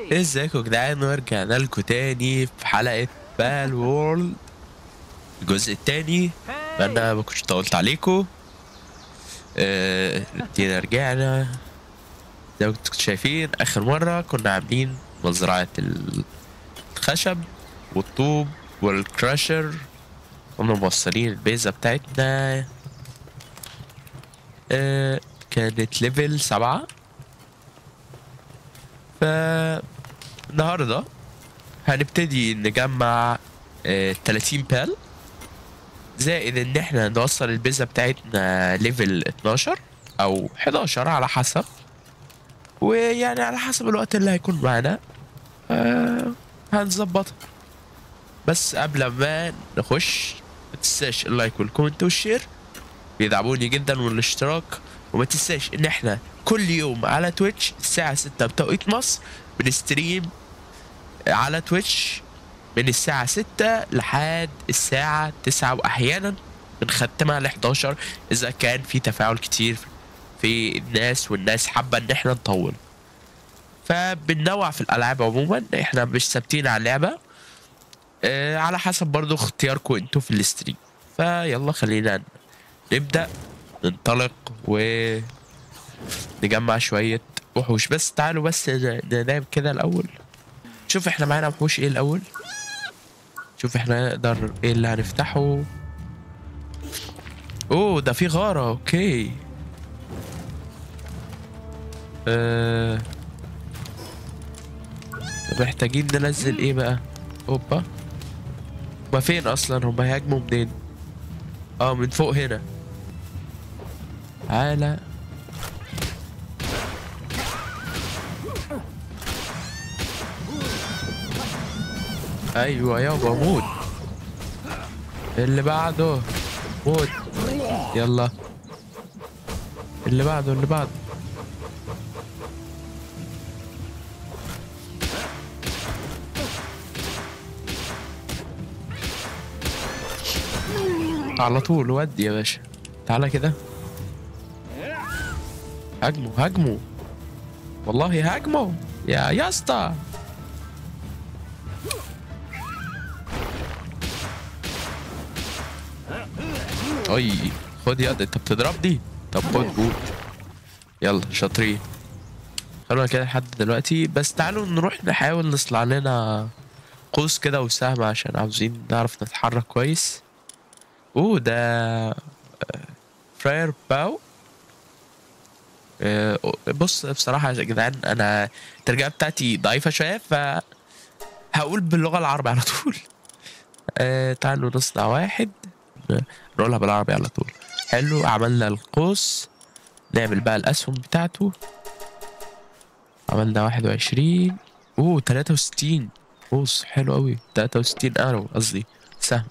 ازيكم يا جدعان ورجعنا لكم تاني في حلقة بال وورلد الجزء التاني انا ما كنتش طولت عليكم اه ادينا رجعنا زي ما كنتوا شايفين اخر مرة كنا عاملين مزرعة الخشب والطوب والكراشر كنا موصلين البيزة بتاعتنا اه كانت ليفل سبعة فالنهارده هنبتدي نجمع آه 30 بال زائد ان احنا نوصل البيزا بتاعتنا ليفل 12 او 11 على حسب ويعني على حسب الوقت اللي هيكون معانا آه هنظبطها بس قبل ما نخش ما تنساش اللايك والكومنت والشير بيدعموني جدا والاشتراك وما تنساش ان احنا كل يوم على تويتش الساعة 6 بتوقيت مصر بنستريم على تويتش من الساعة 6 لحد الساعة 9 وأحيانا بنختمها ل 11 إذا كان في تفاعل كتير في الناس والناس حابة إن احنا نطول فبننوع في الألعاب عموما احنا مش ثابتين على اللعبة اه على حسب برضو اختياركم انتوا في الاستريم فيلا خلينا نبدأ ننطلق و نجمع شوية وحوش بس تعالوا بس ن- ننام كده الأول شوف احنا معانا وحوش ايه الأول شوف احنا نقدر ايه اللي هنفتحه اوه ده في غارة اوكي اه طب محتاجين ننزل ايه بقى اوبا هما فين اصلا هما هيهاجموا منين اه من فوق هنا تعالى ايوه يابا موت اللي بعده موت يلا اللي بعده اللي بعده على طول ودي يا باشا تعالى كده هاجموا هاجموا والله هاجموا يا يا اسطى اي خد يد انت بتضربني طب خد بوت يلا شاطرين خلونا كده لحد دلوقتي بس تعالوا نروح نحاول نصنع لنا قوس كده وسهم عشان عاوزين نعرف نتحرك كويس اوه ده فراير باو آه، بص بصراحة يا جدعان أنا الترجمة بتاعتي ضعيفة شوية ف هقول باللغة العربية على طول آه تعالوا نصنع واحد نقولها بالعربي على طول حلو عملنا القوس نعمل بقى الأسهم بتاعته عملنا واحد وعشرين اوه تلاتة وستين قوس حلو أوي تلاتة وستين أرو قصدي سهم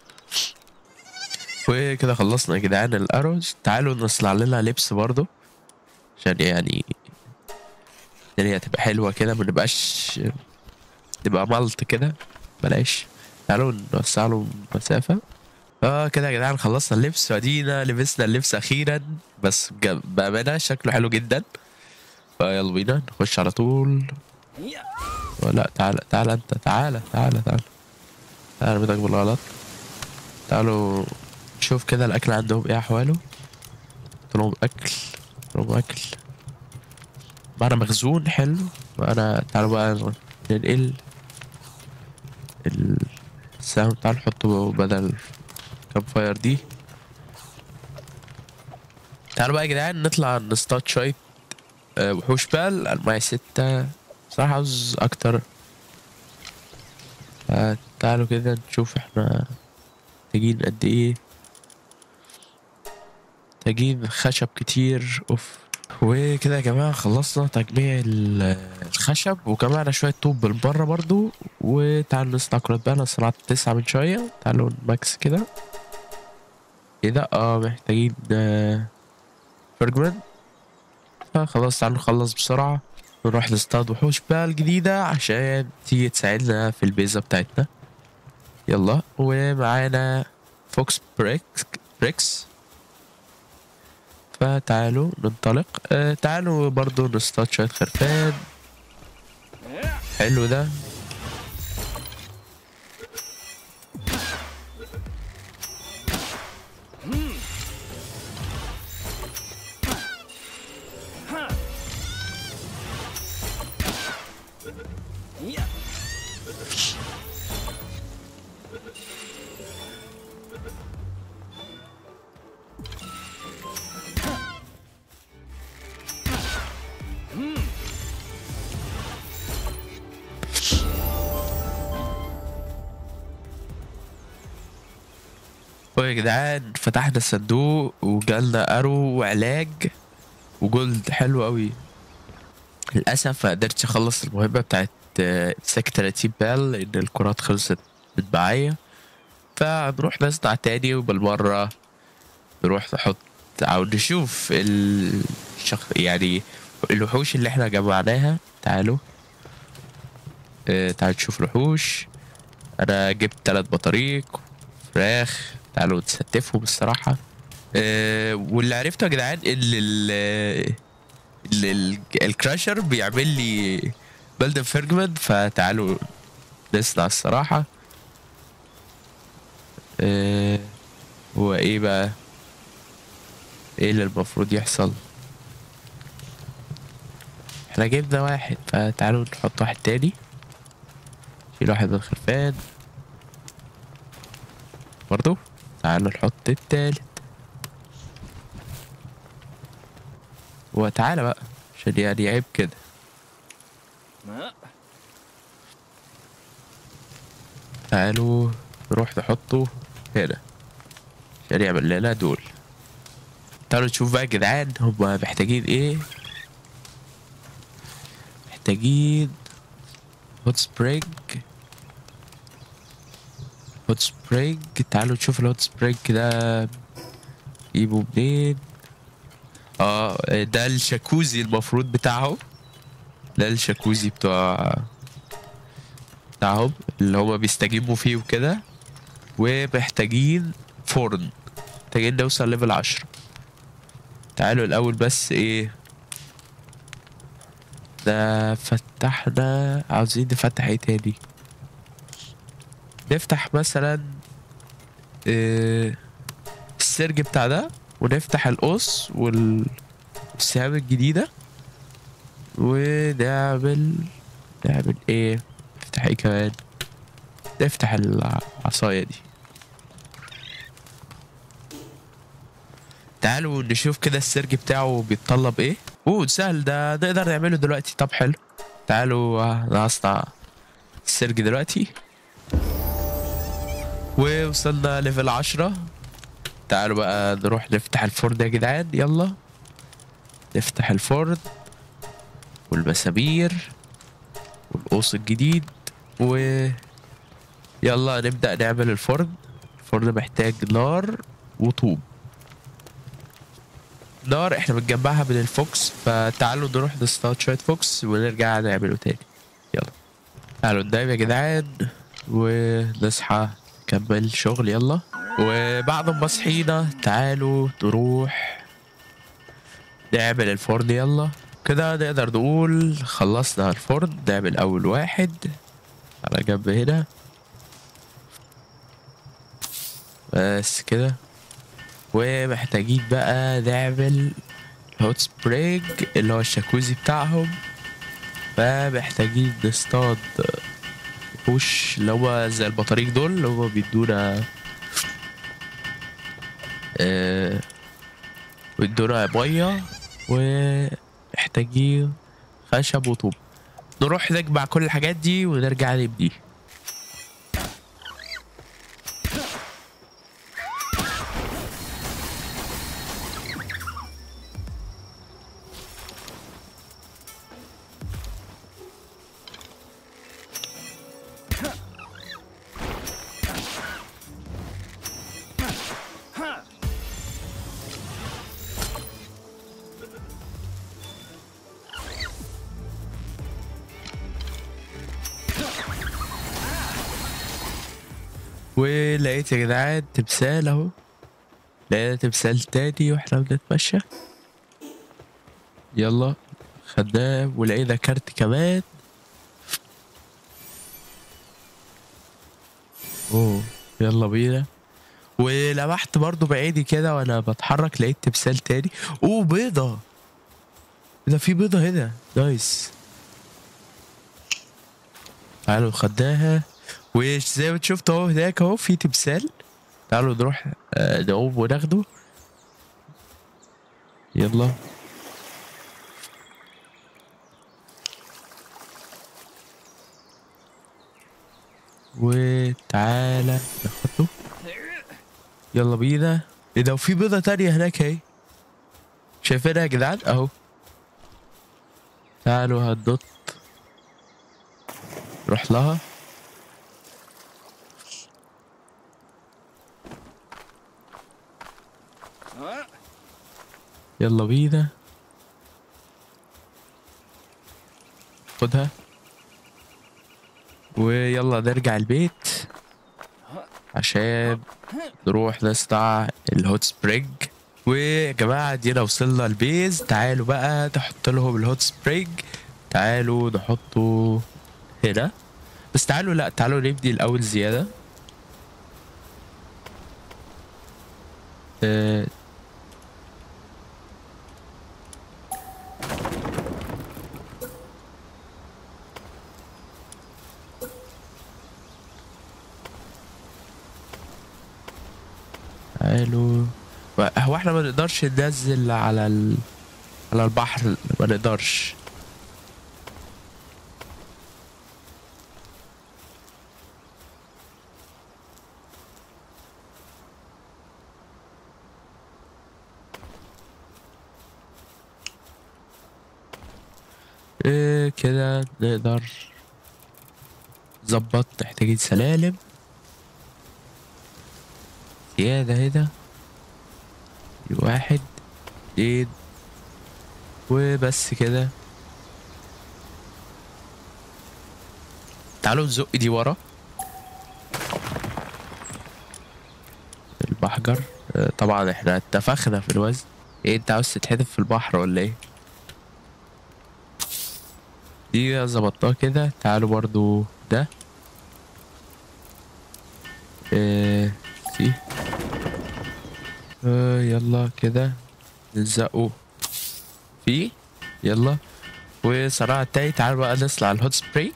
وكده خلصنا يا جدعان الأروز تعالوا نصنع لنا لبس برضو عشان يعني الدنيا تبقى حلوة كده ما نبقاش تبقى ملط كده بلاش تعالوا نوسع له مسافة اه كده يا جدعان خلصنا اللبس ودينا لبسنا اللبس اخيرا بس بج- بامانه شكله حلو جدا فيلا بينا نخش على طول لا تعالى تعالى انت تعالى تعالى تعالى تعالى بدك بالغلط تعالوا نشوف كده الاكل عندهم ايه احواله قلت لهم اكل قلت لهم اكل معنا مخزون حلو وانا تعالوا بقى ننقل السهم تعالوا نحطه بدل كام فاير دي تعالوا بقى يا جدعان نطلع نصطاد شوية آه، وحوش بال أنا معايا ستة بصراحة عاوز أكتر آه، تعالوا كده نشوف احنا محتاجين قد ايه محتاجين خشب كتير اوف وكده يا جماعة خلصنا تجميع ال- الخشب وجمعنا شوية طوب بالبرة برضو وتعالوا نصنع كرات بقى انا صنعت تسعة من شوية تعالوا نماكس كده ايه ده اه محتاجين آه، فرجمان فخلاص تعالوا نخلص بسرعة نروح نصطاد وحوش بقى الجديدة عشان تيجي تساعدنا في البيزا بتاعتنا يلا ومعانا فوكس بريكس بريكس فتعالوا ننطلق آه تعالوا برضو نصطاد شوية خرفان حلو ده يا جدعان فتحنا الصندوق وجالنا ارو وعلاج وجولد حلو قوي للاسف ما قدرتش اخلص المهمه بتاعت آه، ساك 30 بال لان الكرات خلصت من معايا فنروح نصنع تاني وبالمره نروح نحط او نشوف الشخ... يعني الوحوش اللي احنا جمعناها تعالوا اه تعالوا نشوف الوحوش انا جبت تلات بطاريق فراخ تعالوا نستفهم الصراحة اه واللي عرفته يا جدعان ان ال ال- ال- الكراشر بيعمل لي بلدن فيرجمنت فتعالوا نصنع الصراحة اه هو ايه بقى ايه اللي المفروض يحصل احنا جبنا واحد فتعالوا نحط واحد تاني شيل واحد من الخرفان برضو تعالوا نحط التالت وتعالى بقى عشان يعني عيب كده تعالوا نروح نحطه هنا عشان يعمل لنا دول تعالوا نشوف بقى يا جدعان هما محتاجين ايه محتاجين هوت سبرينج هوت سبرينج تعالوا نشوف الهوت سبرينج ده يجيبه منين اه ده الشاكوزي المفروض بتاعهم ده الشاكوزي بتاع بتاعهم اللي هما بيستجيبوا فيه وكده ومحتاجين فرن محتاجين نوصل ليفل عشرة تعالوا الأول بس ايه ده فتحنا عاوزين نفتح ايه تاني نفتح مثلا إيه السرج بتاع ده ونفتح القص وال- والسهام الجديدة ونعمل نعمل ايه نفتح ايه كمان نفتح العصاية دي تعالوا نشوف كده السرج بتاعه بيتطلب ايه اوه سهل ده نقدر نعمله دلوقتي طب حلو تعالوا آه، انا هصنع السرج دلوقتي ووصلنا ليفل عشرة تعالوا بقى نروح نفتح الفرن يا جدعان يلا نفتح الفرن والمسامير والقوس الجديد و يلا نبدأ نعمل الفرن الفرن محتاج نار وطوب نار احنا بنجمعها من الفوكس فتعالوا نروح نصطاد شوية فوكس ونرجع نعمله تاني يلا تعالوا ننام يا جدعان ونصحى نكمل شغل يلا وبعد ما صحينا تعالوا نروح نعمل الفرن يلا كده نقدر نقول خلصنا الفرن نعمل اول واحد على جنب هنا بس كده ومحتاجين بقى نعمل هوت سبرينج اللي هو الشاكوزي بتاعهم فمحتاجين نصطاد وحوش اللي هو زي البطاريق دول اللي هما بيدونا آه بيدونا مية ومحتاجين خشب وطوب نروح نجمع كل الحاجات دي ونرجع نبني ولقيت يا جدعان تمثال اهو لقينا تمثال تاني واحنا بنتمشى يلا خدناه ولقينا كارت كمان اوه يلا بينا ولمحت برضو بعيدي كده وانا بتحرك لقيت تمثال تاني اوه بيضة ده في بيضة هنا نايس تعالوا خدناها وزي ما شفت اهو هناك اهو في تمثال تعالوا نروح آه، نقوم وناخده يلا وتعالى ناخده يلا بينا ايه ده وفي بيضة تانية هناك اهي شايفينها يا جدعان اهو تعالوا هننط نروح لها يلا بينا خدها ويلا نرجع البيت عشان نروح نصنع الهوت سبرينج ويا جماعة دينا وصلنا البيز تعالوا بقى نحط لهم الهوت سبرينج تعالوا نحطه هنا بس تعالوا لا تعالوا نبني الأول زيادة آه، تعالوا هو احنا ما نقدرش ننزل على ال... على البحر ما نقدرش إيه كده نقدر نظبط محتاجين سلالم زيادة هنا واحد اتنين وبس كده تعالوا نزق دي ورا البحجر آه، طبعا احنا اتفقنا في الوزن ايه انت عاوز تتحدف في البحر ولا ايه دي ظبطناها كده تعالوا برضو ده اه سي آه يلا كده نلزقه فيه يلا وصراع التاني تعالوا بقى نطلع الهوت سبرينج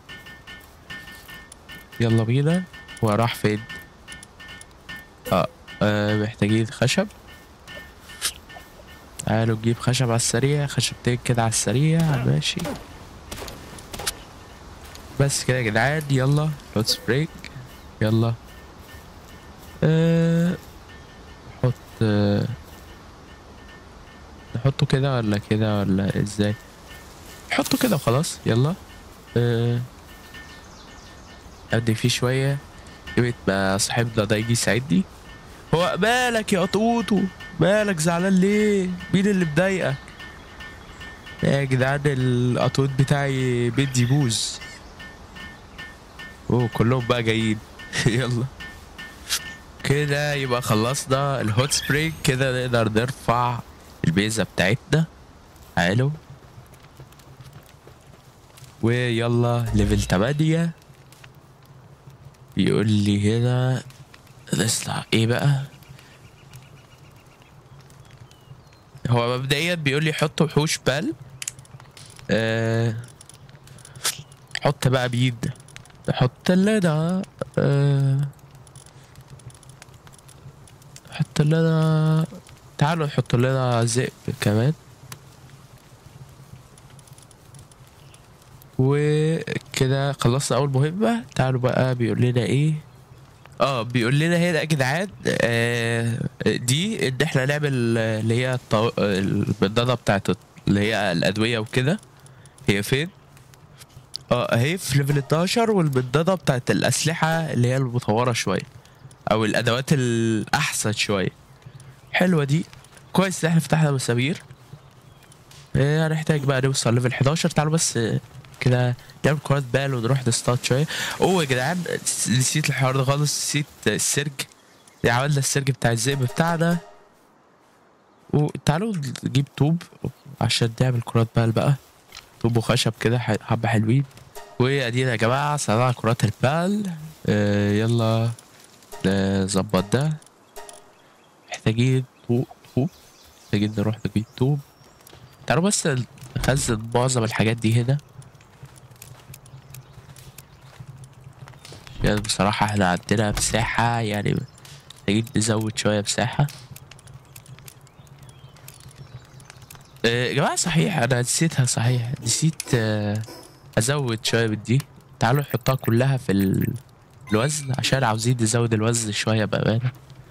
يلا بينا هو راح فين اه, آه محتاجين خشب تعالوا نجيب خشب على السريع خشبتين كده على السريع ماشي بس كده يا جدعان يلا هوت سبرينج يلا آه نحط آه نحطه كده ولا كده ولا ازاي نحطه كده وخلاص يلا آه ادي فيه شوية قيمة ما صاحبنا ده يجي يساعدني هو مالك يا قطوطو مالك زعلان ليه مين اللي مضايقك يا جدعان القطوط بتاعي بيدي يبوظ اوه كلهم بقى جايين يلا كده يبقى خلصنا الهوت سبرينج كده نقدر نرفع البيزا بتاعتنا حلو ويلا ليفل 8 بيقول لي هنا نطلع ايه بقى هو مبدئيا بيقول لي حط وحوش بال أه حط بقى بيد حط لنا أه حط لنا تعالوا نحط لنا ذئب كمان وكده خلصنا اول مهمة تعالوا بقى بيقول لنا ايه اه بيقول لنا هنا يا جدعان آه دي ان احنا نعمل آه، اللي هي الطو... البندانة بتاعت اللي هي الادوية وكده هي فين اه اهي في ليفل 12 والبندانة بتاعت الاسلحة اللي هي المطورة شوية او الادوات الاحسن شوية حلوة دي كويس ان احنا فتحنا مسامير إيه، هنحتاج بقى نوصل ليفل 11 تعالوا بس آه، كده نعمل كرات بال ونروح نصطاد شوية اوه يا جدعان نسيت الحوار ده خالص نسيت السرج عملنا السرج بتاع الذئب بتاعنا وتعالوا نجيب طوب عشان نعمل كرات بال بقى طوب وخشب كده ح- حبة حلوين وادينا يا جماعه صنعنا كرات البال آه يلا نظبط ده محتاجين طوب طوب محتاجين نروح نجيب طوب تعالوا بس نخزن معظم الحاجات دي هنا يعني بصراحة احنا عندنا مساحة يعني محتاجين نزود شوية مساحة آه، يا جماعة صحيح أنا نسيتها صحيح نسيت آه، أزود شوية من دي تعالوا نحطها كلها في ال- الوزن عشان عاوزين نزود الوزن شوية بأمانة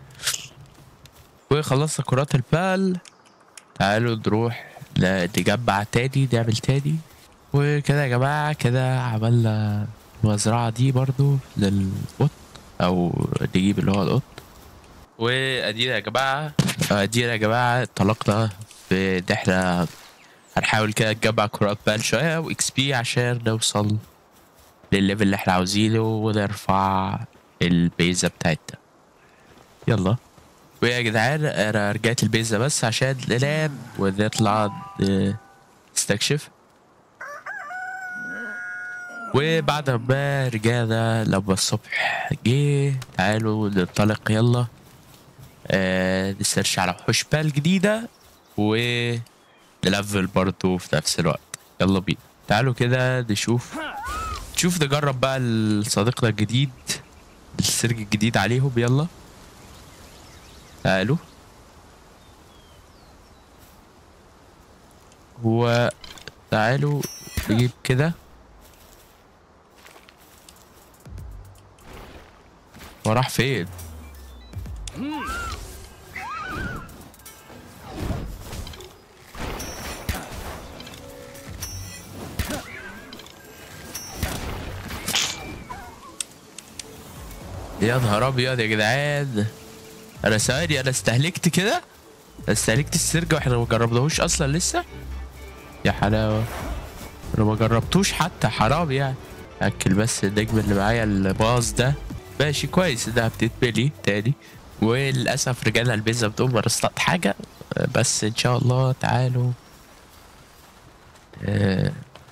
وخلصنا كرات البال تعالوا نروح ن- نجمع تاني نعمل تاني وكده يا جماعة كده عملنا المزرعة دي برضو للقط أو نجيب اللي هو القط وأدينا يا جماعة أدينا يا جماعة انطلقنا في إن احنا هنحاول كده نجمع كرات بال شوية وإكس بي عشان نوصل للليفل اللي احنا عاوزينه ونرفع البيزة بتاعتنا يلا ويا جدعان انا رجعت البيزة بس عشان ننام ونطلع ن- نستكشف وبعد ما رجعنا لما الصبح جه تعالوا ننطلق يلا آه نسيرش على وحوش بال جديدة و نلفل برضه في نفس الوقت يلا بينا تعالوا كده نشوف نشوف نجرب بقى صديقنا الجديد السرج الجديد عليهم يلا تعالوا هو تعالوا نجيب كده هو راح فين يا نهار ابيض يا جدعان انا ثواني انا استهلكت كده استهلكت السرجة واحنا ما جربناهوش اصلا لسه يا حلاوة انا ما جربتوش حتى حرام يعني اكل بس النجم اللي معايا الباص ده ماشي كويس انها بتتبلي تاني وللاسف رجعنا البيتزا بتقوم مرصت حاجة بس ان شاء الله تعالوا آه،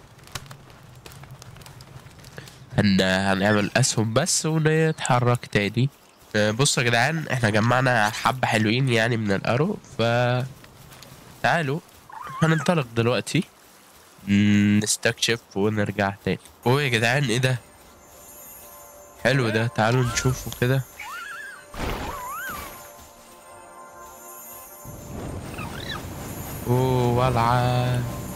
هن... هنعمل اسهم بس ونتحرك تاني آه، بصوا يا جدعان احنا جمعنا حبة حلوين يعني من الارو ف تعالوا هننطلق دلوقتي م، نستكشف ونرجع تاني اوه يا جدعان ايه ده حلو ده تعالوا نشوفه كده اوه ولعة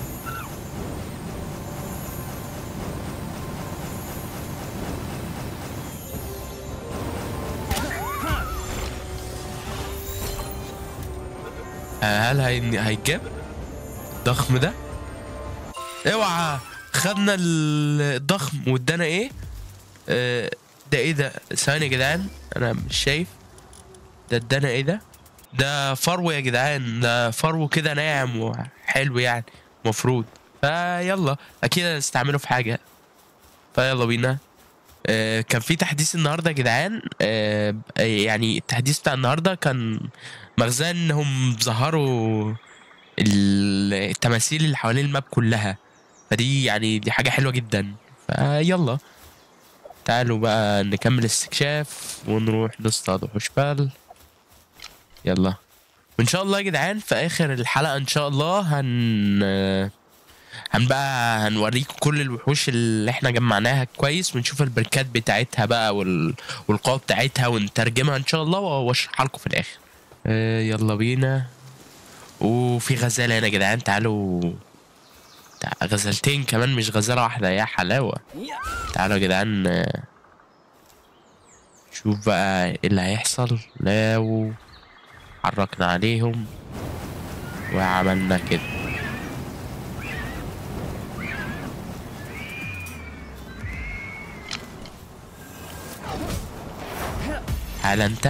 آه، هل هي... هيجاب الضخم ده اوعى خدنا ال- الضخم وادانا ايه آه، ده ايه ده ثواني يا جدعان انا مش شايف ده ادانا ايه ده ده فرو يا جدعان ده فرو كده ناعم وحلو يعني مفروض فيلا اكيد هنستعمله في حاجه فيلا بينا آه، كان في تحديث النهارده يا جدعان آه، يعني التحديث بتاع النهارده كان مغزاه انهم ظهروا ال- التماثيل اللي حوالين الماب كلها فدي يعني دي حاجة حلوة جدا فيلا تعالوا بقى نكمل استكشاف ونروح نصطاد وحوش بال يلا وان شاء الله يا جدعان في اخر الحلقة ان شاء الله هن هن بقى هنوريكم كل الوحوش اللي احنا جمعناها كويس ونشوف البركات بتاعتها بقى وال... والقوة بتاعتها ونترجمها ان شاء الله واشرحها لكم في الاخر آه، يلا بينا وفي غزالة هنا يا جدعان تعالوا تع- غزالتين كمان مش غزالة واحدة يا حلاوة تعالوا يا جدعان آه، شوف بقى ايه اللي هيحصل لو حركنا عليهم وعملنا كده تعال انت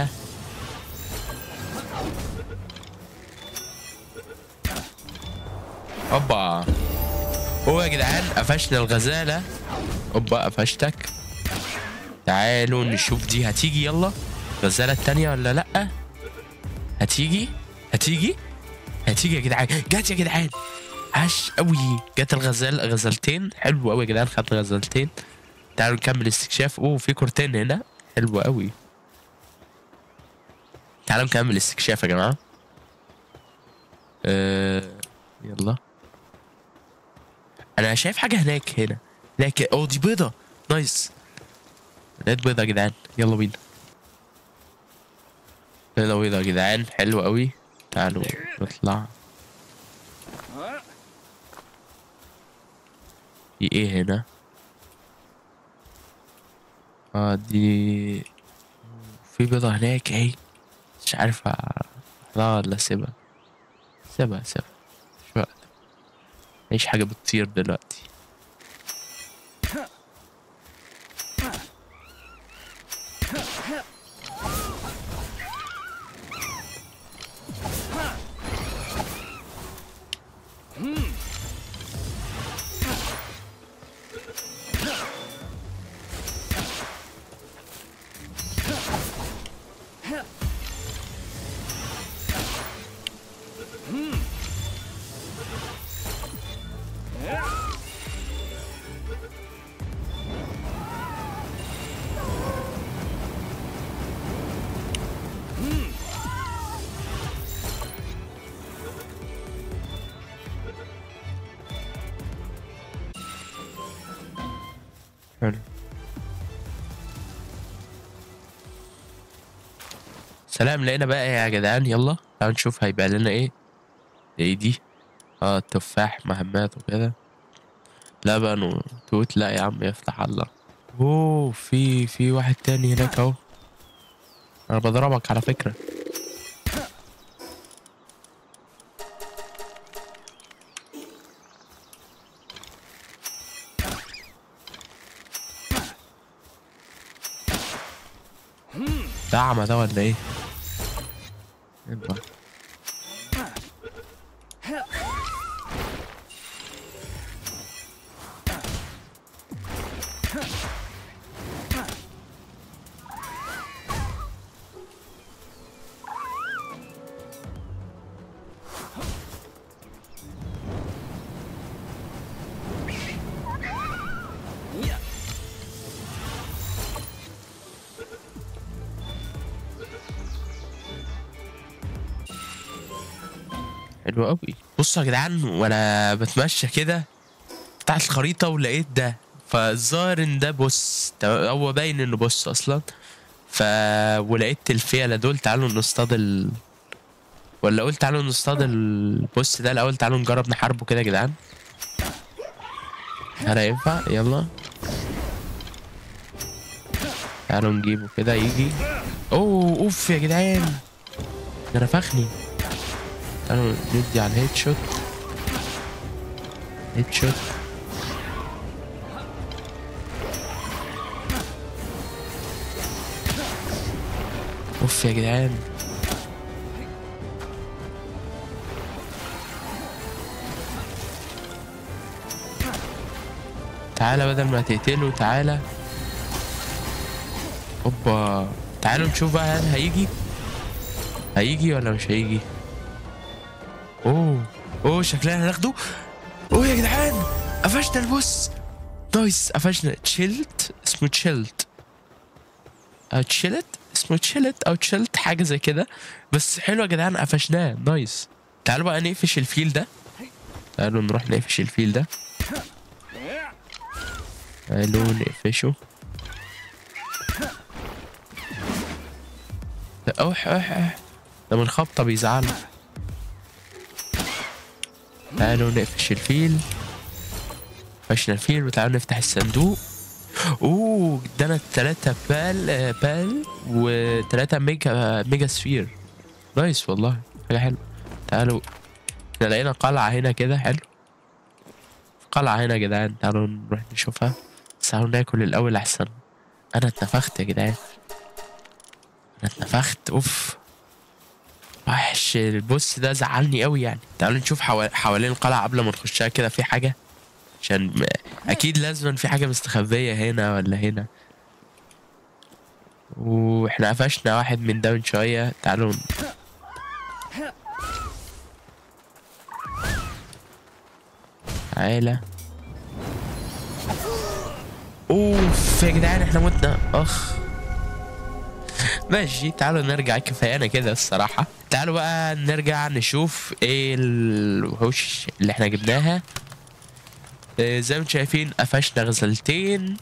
اوبا هو يا جدعان قفشنا الغزالة اوبا قفشتك تعالوا نشوف دي هتيجي يلا الغزالة التانية ولا لأ هتيجي هتيجي هتيجي يا جدعان جت يا جدعان عاش قوي جت الغزال غزلتين حلو قوي يا جدعان خدنا غزلتين تعالوا نكمل استكشاف اوه في كورتين هنا حلو قوي تعالوا نكمل استكشاف يا جماعه أه... يلا انا شايف حاجه هناك هنا هناك اوه دي بيضه نايس لقيت بيضه يا جدعان يلا بينا بيضه بيضه يا جدعان حلو قوي تعالوا نطلع في ايه هنا اه دي في بيضة هناك اهي مش عارف احطها ولا اسيبها سيبها سيبها مش وقت مفيش حاجة بتطير دلوقتي حلو سلام لقينا بقى ايه يا جدعان يلا تعالوا نشوف هيبقى لنا ايه ايه دي اه تفاح مهمات وكده لبن وتوت لا يا عم يفتح الله اوه في في واحد تاني هناك اهو انا بضربك على فكرة ده أعمى ده ولا ايه؟ يلا. حلو قوي بصوا يا جدعان وانا بتمشى كده فتحت الخريطة ولقيت ده فالظاهر ان ده بص تمام؟ هو باين انه بص اصلا ف ولقيت الفيلة دول تعالوا نصطاد ال ولا قلت تعالوا نصطاد البوس ده الاول تعالوا نجرب نحاربه كده يا جدعان هل ينفع يلا تعالوا نجيبه كده يجي اوه اوف يا جدعان ده نفخني تعالوا ندي على الهيد شوت هيد شوت اوف يا جدعان تعالى بدل ما تقتله تعالى اوبا تعالوا نشوف بقى هل هيجي هيجي ولا مش هيجي اوه اوه شكلنا هناخده اوه يا جدعان قفشنا البوس نايس قفشنا تشيلت اسمه تشيلت او تشيلت اسمه تشيلت او تشيلت حاجه زي كده بس حلو يا جدعان قفشناه نايس تعالوا بقى نقفش الفيل ده تعالوا نروح نقفش الفيل ده تعالوا نقفشه لا، اوح اوح اوح ده من خبطه بيزعله تعالوا نقفش الفيل قفشنا الفيل وتعالوا نفتح الصندوق اوه ادانا تلاتة بال آه، بال وتلاتة ميجا ميجا سفير نايس والله حاجة حلوة تعالوا احنا لقينا قلعة هنا كده حلو قلعة هنا يا جدعان تعالوا نروح نشوفها بس تعالوا ناكل الأول أحسن أنا اتنفخت يا جدعان أنا اتنفخت أوف وحش البوس ده زعلني قوي يعني تعالوا نشوف حوا... حوالين القلعة قبل ما نخشها كده في حاجة عشان م- أكيد لازم في حاجة مستخبية هنا ولا هنا واحنا قفشنا واحد من ده من شوية تعالوا ن- تعالى اوف يا جدعان احنا متنا اخ ماشي تعالوا نرجع كفايانا كده الصراحة تعالوا بقى نرجع نشوف ايه الوحوش اللي احنا جبناها آه، زي ما انتم شايفين قفشنا غزلتين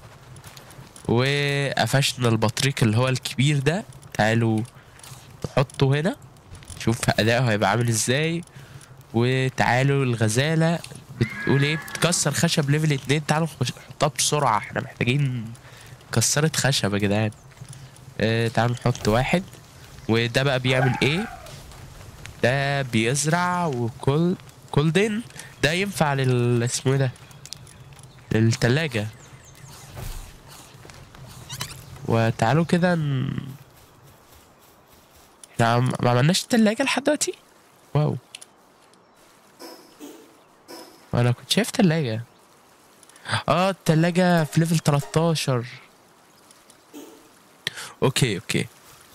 وقفشنا البطريق اللي هو الكبير ده تعالوا نحطه هنا شوف اداؤه هيبقى عامل ازاي وتعالوا الغزالة بتقول ايه بتكسر خشب ليفل اتنين تعالوا نخش- نحطها بسرعة احنا محتاجين كسرة خشب يا جدعان اه تعالوا نحط واحد وده بقى بيعمل ايه ده بيزرع وكل كولدن ده ينفع لل اسمه ايه ده للتلاجة وتعالوا كده ن... احنا عم- ما عملناش التلاجة لحد دلوقتي واو انا كنت شايف تلاجة اه التلاجة في ليفل 13 اوكي اوكي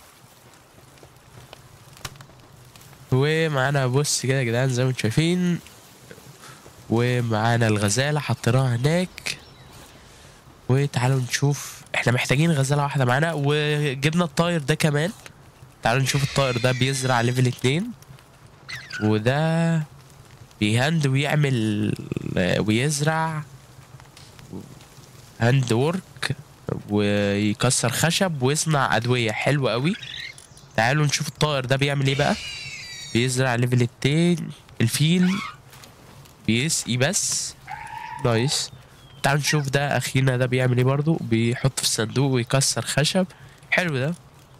ومعانا بص كده يا جدعان زي ما انتم شايفين ومعانا الغزالة حطيناها هناك وتعالوا نشوف احنا محتاجين غزالة واحدة معانا وجبنا الطاير ده كمان تعالوا نشوف الطائر ده بيزرع ليفل اتنين وده بيهند ويعمل ويزرع هاند وورك ويكسر خشب ويصنع أدوية حلوة قوي تعالوا نشوف الطائر ده بيعمل ايه بقى بيزرع ليفل التين الفيل بيسقي بس نايس تعالوا نشوف ده اخينا ده بيعمل ايه برضو بيحط في الصندوق ويكسر خشب حلو ده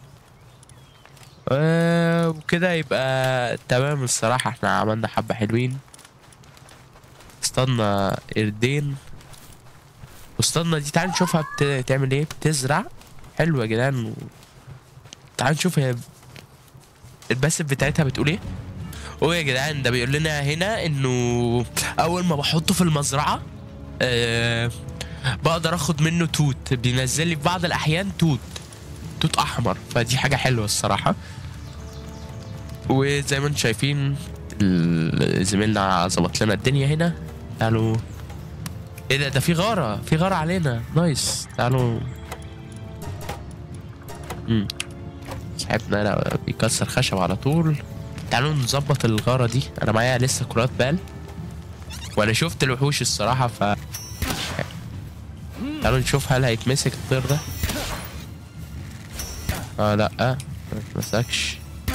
آه وكده يبقى تمام الصراحة احنا عملنا حبة حلوين استنى قردين واستنى دي تعال نشوفها بت- بتعمل ايه بتزرع حلو يا جدعان و... تعال نشوف هي الباسف بتاعتها بتقول ايه هو يا جدعان ده بيقول لنا هنا انه اول ما بحطه في المزرعة آه بقدر اخد منه توت بينزل لي في بعض الاحيان توت توت احمر فدي حاجة حلوة الصراحة وزي ما انتم شايفين ال- زميلنا ظبط لنا الدنيا هنا تعالوا ايه ده ده في غارة في غارة علينا نايس تعالوا امم صاحبنا لا بيكسر خشب على طول تعالوا نظبط الغارة دي انا معايا لسه كرات بال وانا شفت الوحوش الصراحة ف تعالوا نشوف هل هيتمسك الطير ده اه لا ما اتمسكش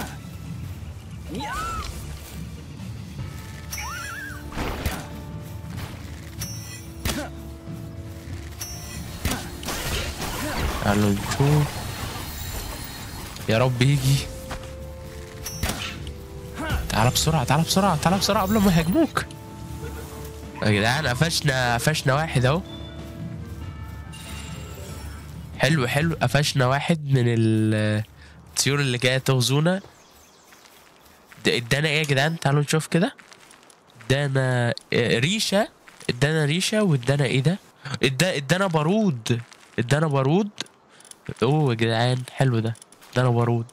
تعالوا نشوف يا رب يجي تعال بسرعة تعال بسرعة تعال بسرعة قبل ما يهاجموك يا جدعان قفشنا قفشنا واحد اهو حلو حلو قفشنا واحد من ال- الطيور اللي جاية تغزونا ده ادانا ايه يا جدعان تعالوا نشوف كده ادانا آه، ريشة ادانا ريشة وادانا ايه ده ادا ادانا بارود ادانا بارود اوه يا جدعان حلو ده ادانا بارود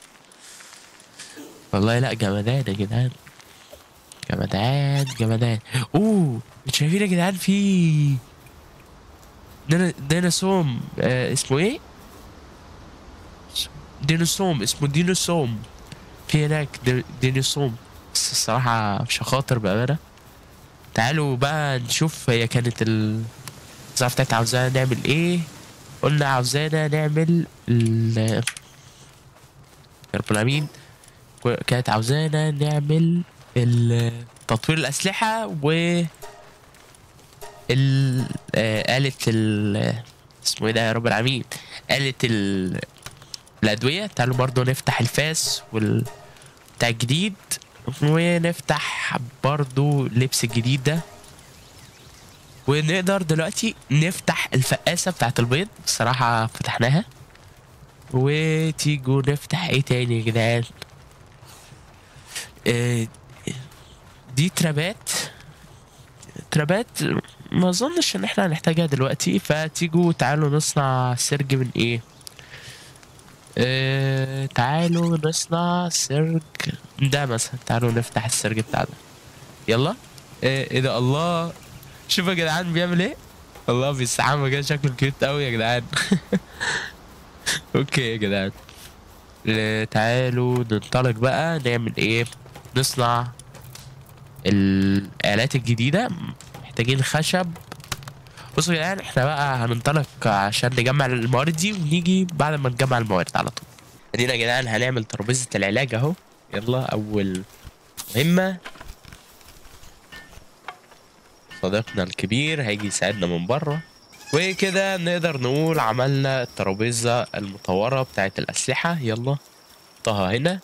والله لا جمدان يا جدعان جمدان جمدان اوه انتوا شايفين يا جدعان في دينا ديناصوم آه اسمه ايه ديناصوم اسمه ديناصوم في هناك دي- ديناصوم بس الصراحة مش هخاطر بأمانة تعالوا بقى نشوف هي كانت ال الزعف بتاعتها عاوزانا نعمل ايه قلنا عاوزانا نعمل ال يا رب العالمين كو- كانت عاوزانا نعمل ال- تطوير الأسلحة و ال آه، آلة ال اسمه ايه ده يا رب العالمين آلة ال الأدوية تعالوا برضو نفتح الفاس وال بتاع الجديد ونفتح برضو لبس الجديد ده ونقدر دلوقتي نفتح الفقاسة بتاعت البيض بصراحة فتحناها وتيجوا نفتح ايه تاني يا جدعان آه، دي ترابات ترابات ما اظنش ان احنا هنحتاجها دلوقتي فتيجوا تعالوا نصنع سرج من ايه اه تعالوا نصنع سرج ده مثلا تعالوا نفتح السرج بتاعنا يلا اه ايه ده الله شوفوا يا جدعان بيعمل ايه والله بيستحمى كده شكله كيوت قوي يا جدعان اوكي يا جدعان آه، تعالوا ننطلق بقى نعمل ايه نصنع الآلات الجديدة محتاجين خشب بصوا يا جدعان احنا بقى هننطلق عشان نجمع الموارد دي ونيجي بعد ما نجمع الموارد على طول ادينا يا جدعان هنعمل ترابيزة العلاج اهو يلا اول مهمة صديقنا الكبير هيجي يساعدنا من بره وكده نقدر نقول عملنا الترابيزة المطورة بتاعت الأسلحة يلا نحطها هنا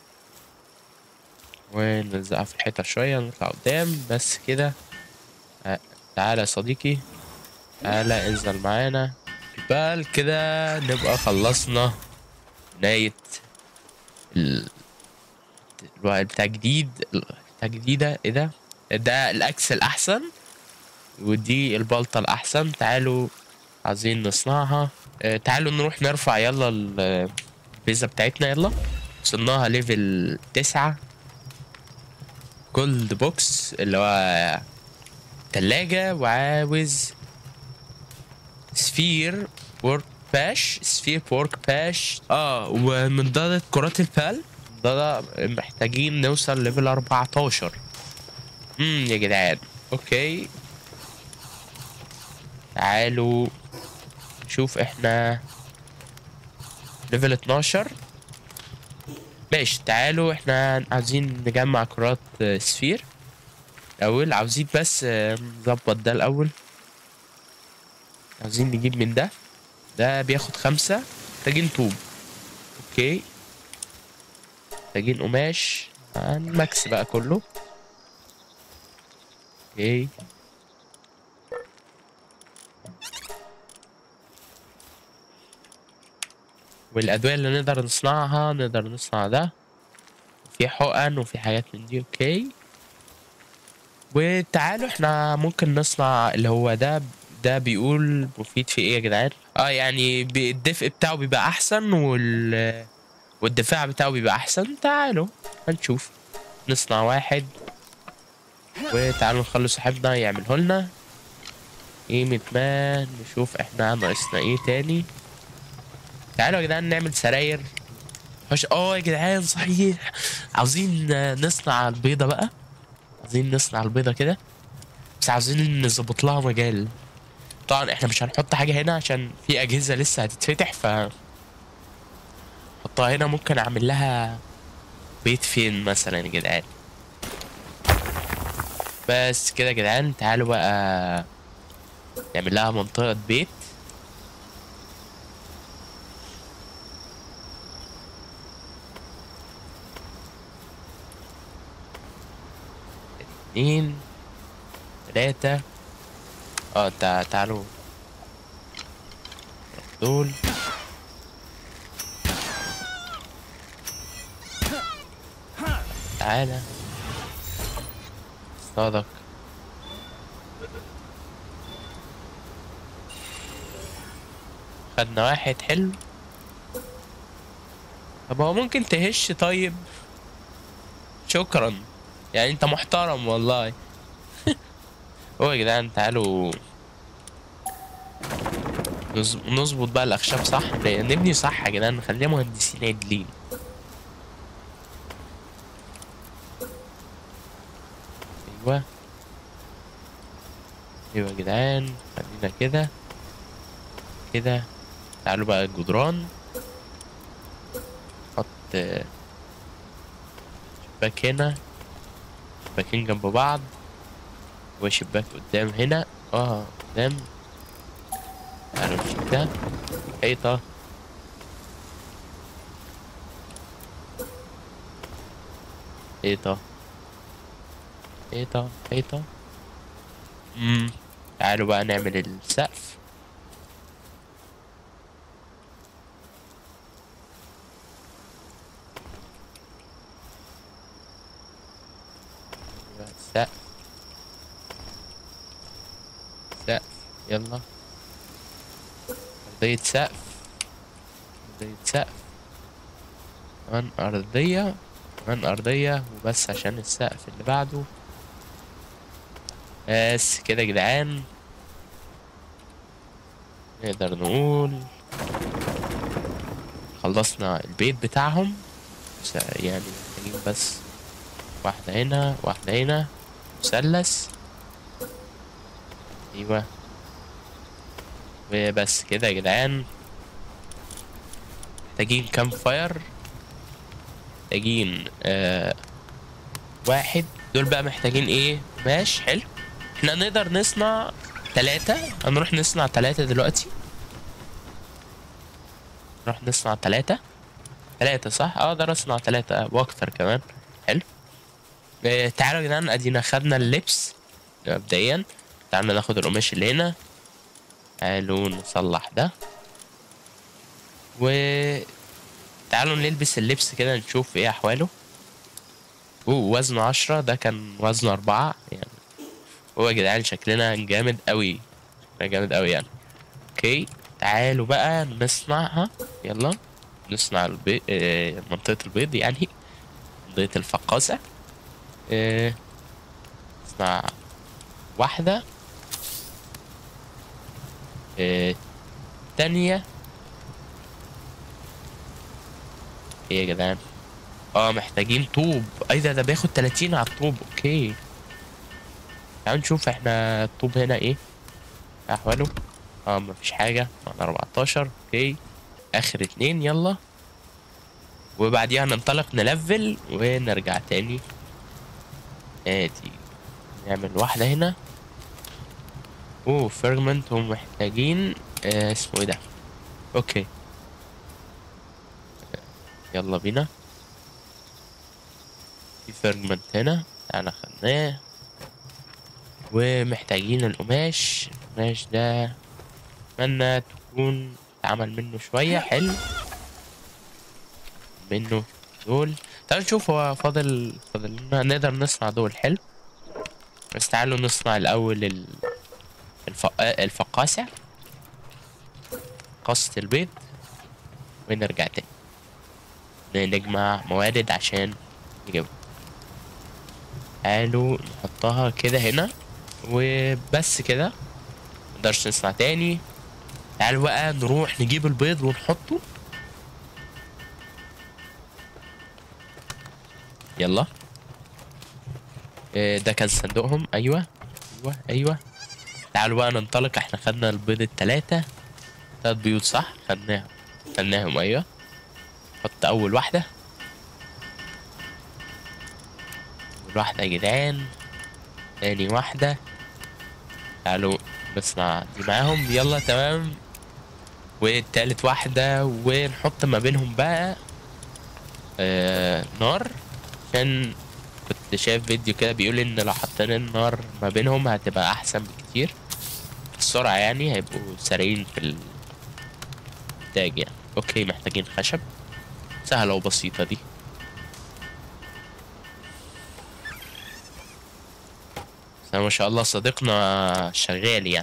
ونلزقها في الحيطة شوية نطلع قدام بس كده آه، تعالى يا صديقي تعالى انزل معانا بال كده نبقى خلصنا بناية ال الواحد بتاع جديد بتاع جديدة ايه ده ده الاكس الاحسن ودي البلطة الاحسن تعالوا عايزين نصنعها آه، تعالوا نروح نرفع يلا ال- البيزا بتاعتنا يلا وصلناها ليفل تسعة جولد بوكس اللي هو تلاجة وعاوز سفير ورك باش سفير ورك باش اه ومنضدة كرات البال ده محتاجين نوصل ليفل 14 امم يا جدعان اوكي تعالوا نشوف احنا ليفل 12 ماشي تعالوا احنا عايزين نجمع كرات آه، سفير الاول عاوزين بس آه، نظبط ده الاول عاوزين نجيب من ده ده بياخد خمسة محتاجين طوب اوكي محتاجين قماش هنمكس بقى كله اوكي والأدوية اللي نقدر نصنعها نقدر نصنع ده في حقن وفي حاجات من دي اوكي وتعالوا احنا ممكن نصنع اللي هو ده ده بيقول مفيد في ايه يا جدعان اه يعني بي- الدفء بتاعه بيبقى احسن وال والدفاع بتاعه بيبقى احسن تعالوا هنشوف نصنع واحد وتعالوا نخلي صاحبنا يعمله لنا قيمة ما نشوف احنا ناقصنا ايه تاني تعالوا يا جدعان نعمل سراير مش اه يا جدعان صحيح عاوزين آه، نصنع البيضة بقى عاوزين نصنع البيضة كده بس عاوزين نظبط لها مجال طبعا احنا مش هنحط حاجة هنا عشان في أجهزة لسه هتتفتح ف حطها هنا ممكن أعمل لها بيت فين مثلا يا جدعان بس كده يا جدعان تعالوا بقى نعمل لها منطقة بيت اتنين تلاتة اه تع- تعالوا دول تعالى اصطادك خدنا واحد حلو طب هو ممكن تهش طيب شكرا يعني انت محترم والله هو يا جدعان تعالوا نظ- نظبط بقى الاخشاب صح نبني صح يا جدعان نخلينا مهندسين عدلين ايوه ايوه يا جدعان خلينا كده كده تعالوا بقى الجدران حط شباك هنا شباكين جنب بعض وشباك قدام هنا اه قدام تعالوا نشوف ده حيطة حيطة حيطة حيطة امم تعالوا بقى نعمل السقف سقف سقف يلا أرضية سقف أرضية سقف كمان أرضية كمان أرضية وبس عشان السقف اللي بعده بس كده يا جدعان نقدر نقول خلصنا البيت بتاعهم بس يعني محتاجين بس واحدة هنا واحدة هنا مثلث ايوه وبس كده يا جدعان محتاجين كام فاير محتاجين آه واحد دول بقى محتاجين ايه ماشي حلو احنا نقدر نصنع تلاتة هنروح نصنع تلاتة دلوقتي نروح نصنع تلاتة تلاتة صح اقدر اصنع تلاتة واكتر كمان حلو اه تعالوا يا جدعان ادينا خدنا اللبس مبدئيا تعالوا ناخد القماش اللي هنا تعالوا نصلح ده و تعالوا نلبس اللبس كده نشوف ايه احواله اوه وزنه عشرة ده كان وزنه أربعة يعني هو يا جدعان شكلنا جامد قوي شكلنا جامد قوي يعني اوكي تعالوا بقى نصنعها يلا نصنع البيض آه منطقة البيض يعني منطقة الفقاصة آه نصنع واحدة آه تانية ايه يا جدعان اه محتاجين طوب ايه ده ده بياخد 30 على الطوب اوكي تعالوا نشوف احنا الطوب هنا ايه احواله اه مفيش حاجة معنا 14 اوكي اخر اتنين يلا وبعديها ننطلق نلفل ونرجع تاني ادي نعمل واحدة هنا اوه فيرمنت هم محتاجين آه اسمه ايه ده اوكي يلا بينا في فيرمنت هنا انا خدناه ومحتاجين القماش القماش ده اتمنى تكون اتعمل منه شوية حلو منه دول تعالوا نشوف هو فاضل فاضل لنا نقدر نصنع دول حلو بس تعالوا نصنع الأول ال... الف... الفقاسة قصة البيض ونرجع تاني نجمع موارد عشان نجيبها تعالوا نحطها كده هنا وبس كده مقدرش نصنع تاني تعالوا بقى نروح نجيب البيض ونحطه يلا إيه ده كان صندوقهم ايوه ايوه ايوه تعالوا بقى ننطلق احنا خدنا البيض التلاتة تلات بيوت صح خدناهم خدناهم ايوه حط اول واحدة اول واحدة يا جدعان تاني واحدة تعالوا نصنع دي معاهم يلا تمام والتالت واحدة ونحط ما بينهم بقى آه نار عشان كنت شايف فيديو كده بيقول ان لو حطينا النار ما بينهم هتبقى احسن بكتير في السرعة يعني هيبقوا سريعين في الانتاج يعني اوكي محتاجين خشب سهلة وبسيطة دي بس ما شاء الله صديقنا شغال يعني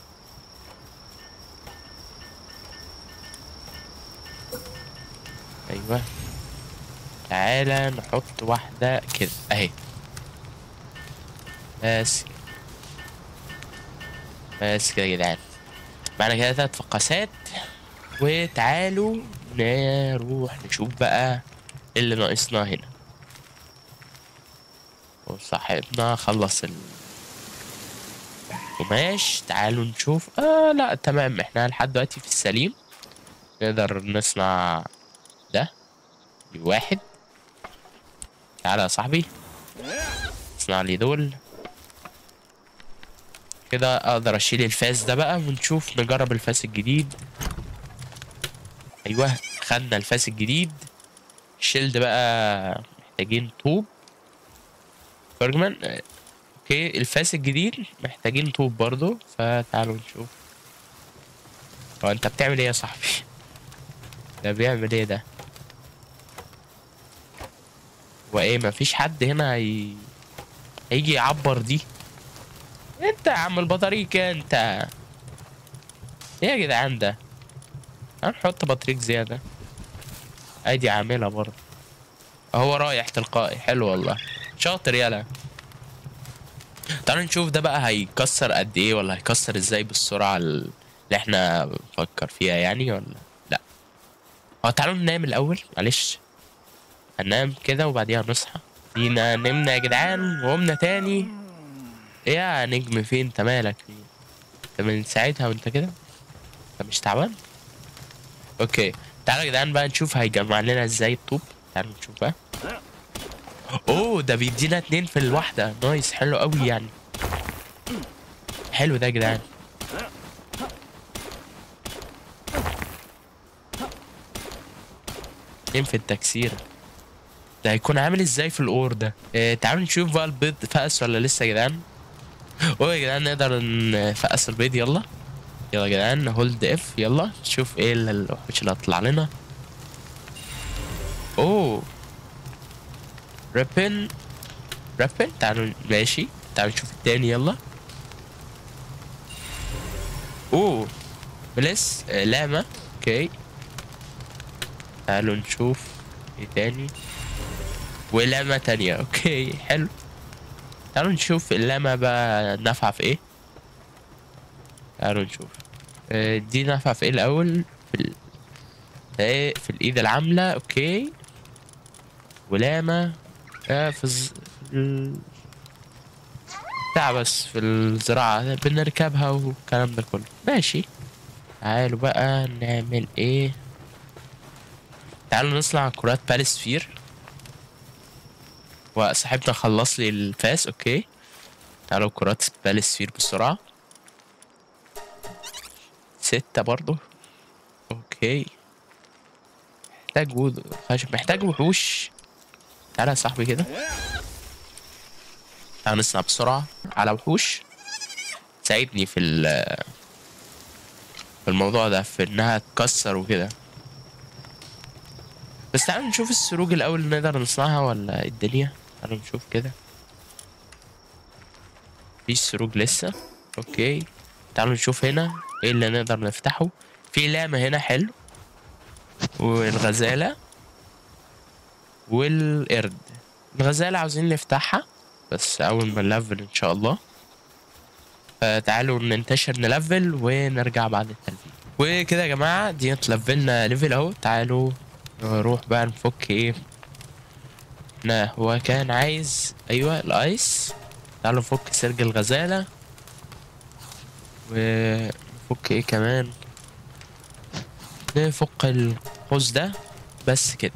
ايوه تعالى نحط واحدة كده اهي بس بس كده يا جدعان معنا كده تلات فقاسات وتعالوا نروح نشوف بقى اللي ناقصنا هنا وصاحبنا خلص ال قماش تعالوا نشوف اه لا تمام احنا لحد دلوقتي في السليم نقدر نصنع ده واحد تعالى يا صاحبي اصنع لي دول كده اقدر اشيل الفاس ده بقى ونشوف نجرب الفاس الجديد ايوه خدنا الفاس الجديد شيلد بقى محتاجين طوب فرجمان آه، اوكي الفاس الجديد محتاجين طوب برضو فتعالوا نشوف هو انت بتعمل ايه يا صاحبي ده بيعمل ايه ده وايه مفيش حد هنا هي... هيجي يعبر دي انت يا عم البطاريق انت ايه يا جدعان ده هنحط بطريق زيادة ادي عاملها برضه هو رايح تلقائي حلو والله شاطر يلا تعالوا نشوف ده بقى هيكسر قد ايه ولا هيكسر ازاي بالسرعة اللي احنا بنفكر فيها يعني ولا لا هو تعالوا ننام الاول معلش هننام كده وبعديها نصحى دينا نمنا يا جدعان وقمنا تاني ايه يا نجم فين انت مالك انت من ساعتها وانت كده انت مش تعبان اوكي تعالوا يا جدعان بقى نشوف هيجمع لنا ازاي الطوب تعالوا نشوف بقى اوه ده بيدينا اتنين في الواحدة نايس حلو قوي يعني حلو ده يا جدعان اتنين في التكسير ده هيكون عامل ازاي في الاور ده اه تعالوا نشوف بقى البيض فقس ولا لسه يا جدعان اوه يا جدعان نقدر نفقس البيض يلا يلا يا جدعان هولد اف يلا نشوف ايه ال- الوحوش اللي هتطلع لنا اوه ريبن ريبن تعالوا ماشي تعالوا نشوف التاني يلا اوه بلس آه، لاما اوكي تعالوا نشوف ايه تاني ولاما تانية اوكي حلو تعالوا نشوف اللاما بقى نافعة في ايه تعالوا نشوف آه، دي نافعة في ايه الاول في ال... ايه في الايد العاملة اوكي ولاما آه في الز... في ال... بتاع بس في الزراعة بنركبها والكلام ده كله ماشي تعالوا بقى نعمل ايه تعالوا نصنع كرات بالسفير وصاحبنا خلص لي الفاس اوكي تعالوا كرات بالسفير بسرعة ستة برضو اوكي محتاج وود خشب محتاج وحوش تعالى يا صاحبي كده تعالى نصنع بسرعة على وحوش ساعدني في ال في الموضوع ده في انها تكسر وكده بس تعالوا نشوف السروج الاول نقدر نصنعها ولا إيه الدنيا تعالوا نشوف كده في سروج لسه اوكي تعالوا نشوف هنا ايه اللي نقدر نفتحه في لاما هنا حلو والغزالة والقرد الغزالة عاوزين نفتحها بس أول ما نلفل إن شاء الله فتعالوا ننتشر نلفل ونرجع بعد التلفيل وكده يا جماعة دي لفلنا ليفل أهو تعالوا نروح بقى نفك إيه لا هو كان عايز أيوة الأيس تعالوا نفك سرج الغزالة ونفك إيه كمان نفك القوس ده بس كده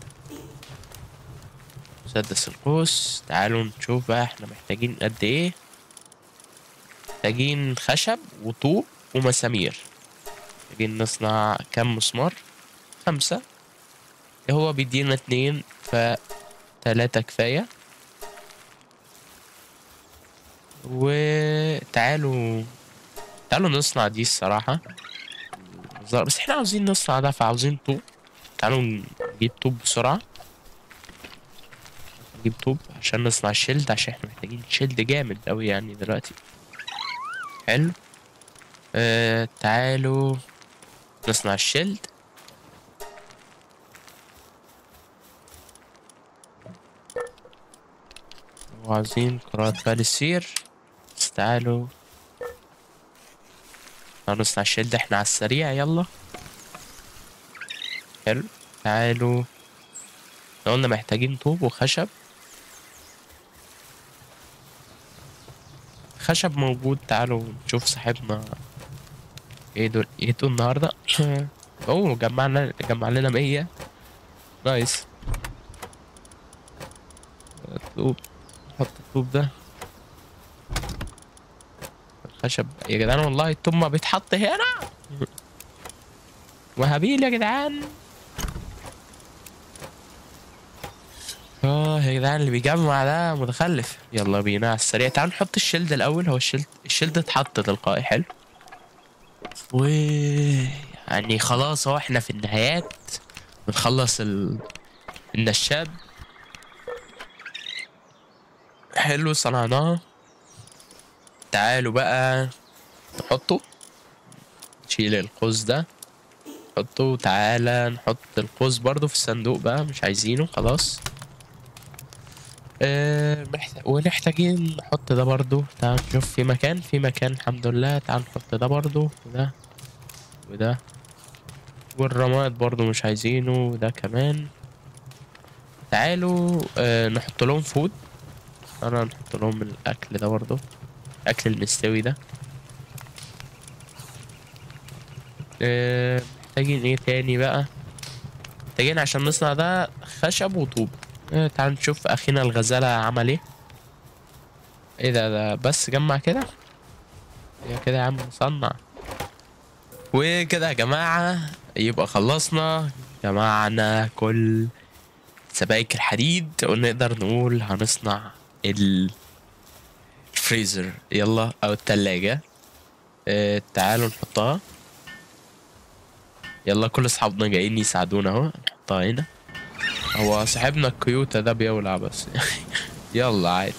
مسدس القوس تعالوا نشوف بقى احنا محتاجين قد ايه محتاجين خشب وطوب ومسامير محتاجين نصنع كم مسمار خمسة هو بيدينا اتنين فتلاتة كفاية وتعالوا تعالوا نصنع دي الصراحة بس احنا عاوزين نصنع ده فعاوزين طوب تعالوا نجيب طوب بسرعة نجيب طوب عشان نصنع الشيلد عشان احنا محتاجين شيلد جامد اوي يعني دلوقتي حلو اه تعالوا نصنع الشيلد وعاوزين كرات بالسفير بس تعالوا تعالوا نصنع الشيلد احنا على السريع يلا حلو تعالوا احنا قلنا محتاجين طوب وخشب خشب موجود تعالوا نشوف صاحبنا ايه دول ايه دول النهارده اوه جمعنا جمع لنا مية نايس الطوب نحط الطوب ده الخشب يا جدعان والله الطوب ما بيتحط هنا وهابيل يا جدعان اه يا جدعان اللي بيجمع ده متخلف يلا بينا على السريع تعال نحط الشيلد الاول هو الشيلد الشيلد اتحط تلقائي حلو و يعني خلاص اهو احنا في النهايات بنخلص ال... النشاب حلو صنعناه تعالوا بقى نحطه نشيل القوس ده نحطه تعالى نحط القوس برضو في الصندوق بقى مش عايزينه خلاص آه محتاج ونحتاجين نحط ده برضو تعال نشوف في مكان في مكان الحمد لله تعال نحط ده برضو وده وده والرماد برضو مش عايزينه وده كمان تعالوا آه نحط لهم فود انا نحط لهم الاكل ده برضو الاكل المستوي ده آه محتاجين ايه تاني بقى محتاجين عشان نصنع ده خشب وطوب آه تعال نشوف اخينا الغزالة عمل ايه ايه ده ده بس جمع كده يا كده يا عم صنع وكده يا جماعة يبقى خلصنا جمعنا كل سبائك الحديد ونقدر نقول هنصنع ال- الفريزر يلا او التلاجة اه تعالوا نحطها يلا كل اصحابنا جايين يساعدونا اهو نحطها هنا هو صاحبنا الكيوتا ده بيولع بس يلا عادي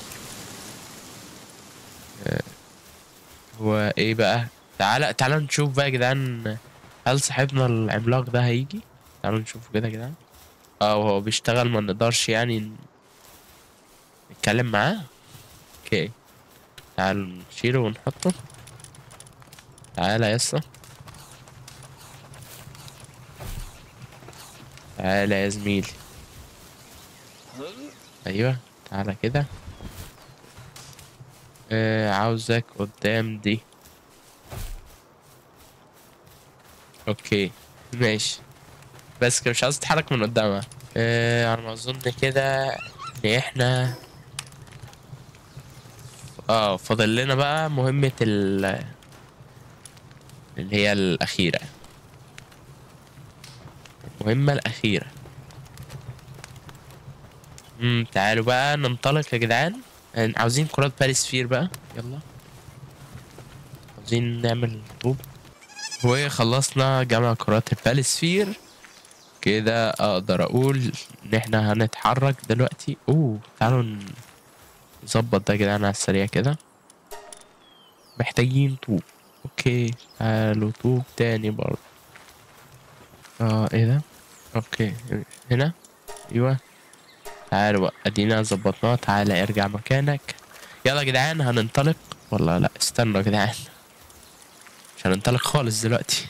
اه، هو ايه بقى تعالى تعالى نشوف بقى يا جدعان هل صاحبنا العملاق ده هيجي تعالوا نشوفه كده يا جدعان اه وهو بيشتغل ما نقدرش يعني ن- نتكلم معاه اوكي تعالوا نشيله ونحطه تعالى يا اسطى تعالى يا زميلي ايوه تعالى كده آه عاوزك قدام دي اوكي ماشي بس كده مش عاوز تتحرك من قدامها آه على ما اظن كده ان احنا اه فاضل لنا بقى مهمة ال اللي هي الأخيرة المهمة الأخيرة امم تعالوا بقى ننطلق يا جدعان آه، عاوزين كرات باليسفير بقى يلا عاوزين نعمل طوب وخلصنا جمع كرات الباليسفير كده اقدر اقول ان احنا هنتحرك دلوقتي اوه تعالوا ن- نظبط ده يا جدعان على السريع كده محتاجين طوب اوكي تعالوا طوب تاني برضه اه ايه ده اوكي هنا ايوه تعالوا بقى ادينا ظبطناه تعالى ارجع مكانك يلا يا جدعان هننطلق والله لا استنوا يا جدعان مش هننطلق خالص دلوقتي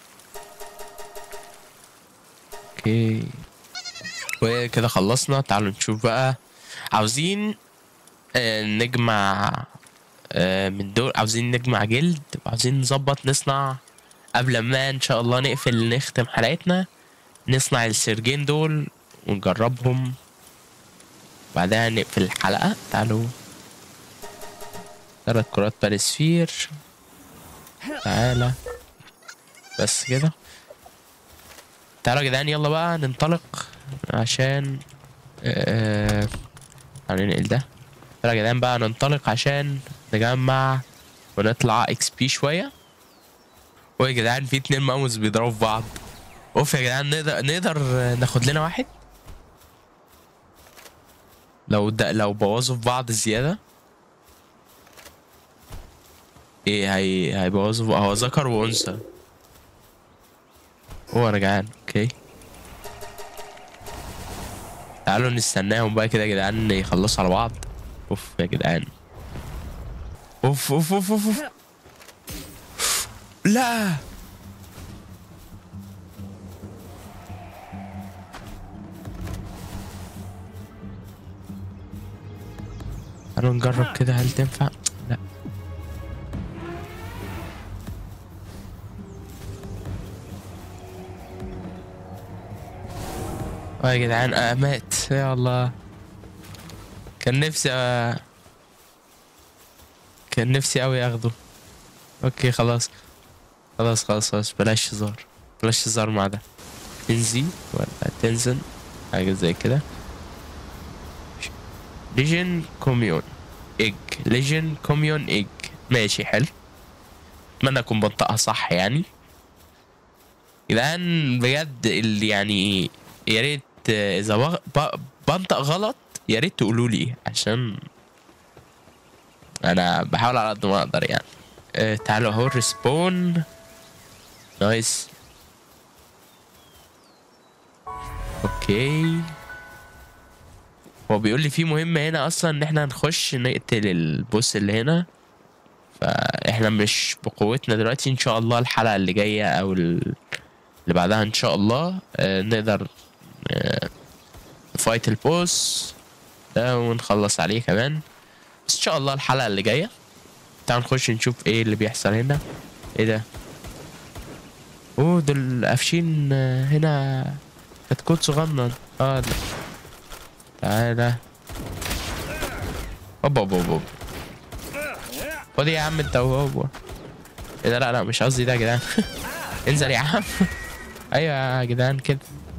اوكي وكده خلصنا تعالوا نشوف بقى عاوزين آه، نجمع آه، من دول عاوزين نجمع جلد وعاوزين نظبط نصنع قبل ما ان شاء الله نقفل نختم حلقتنا نصنع السرجين دول ونجربهم بعدها نقفل الحلقة تعالوا ثلاث كرات بالسفير تعالى بس كده تعالوا يا جدعان يلا بقى ننطلق عشان آه... تعالوا ننقل ده تعالوا يا جدعان بقى ننطلق عشان نجمع ونطلع اكس بي شوية ويا جدعان في اتنين ماوس بيضربوا في بعض اوف يا جدعان نقدر نقدر ناخد لنا واحد لو ده لو بوظوا في بعض زيادة ايه هي هيبوظوا في- هو ذكر وانثى هو انا جعان اوكي تعالوا نستناهم بقى كده يا جدعان يخلصوا على بعض اوف يا جدعان اوف اوف اوف اوف, أوف. لا تعالوا نجرب كده هل تنفع لا اه يا جدعان آه مات يا الله كان نفسي آه كان نفسي اوي اخده اوكي خلاص خلاص خلاص خلاص بلاش هزار بلاش هزار مع ده تنزي ولا تنزن حاجة زي كده ليجن كوميون ايج ليجن كوميون ايج ماشي حلو اتمنى اكون بنطقها صح يعني جدعان بجد اللي يعني يا ريت آه، اذا بغ- ب- بنطق غلط يا ريت تقولوا لي عشان انا بحاول على قد ما اقدر يعني آه، تعالوا اهو ريسبون نايس اوكي هو بيقول لي في مهمة هنا اصلا ان احنا نخش نقتل البوس اللي هنا فاحنا مش بقوتنا دلوقتي ان شاء الله الحلقة اللي جاية او ال- اللي بعدها ان شاء الله آه، نقدر آه، نفايت البوس ده ونخلص عليه كمان بس ان شاء الله الحلقة اللي جاية تعال نخش نشوف ايه اللي بيحصل هنا ايه ده اوه دول قافشين آه، هنا كتكوت صغنن اه ده. تعالى هوبا هوبا هوبا خد يا عم انت وهو ايه ده لا لا مش قصدي ده يا جدعان انزل يا عم ايوه يا جدعان كده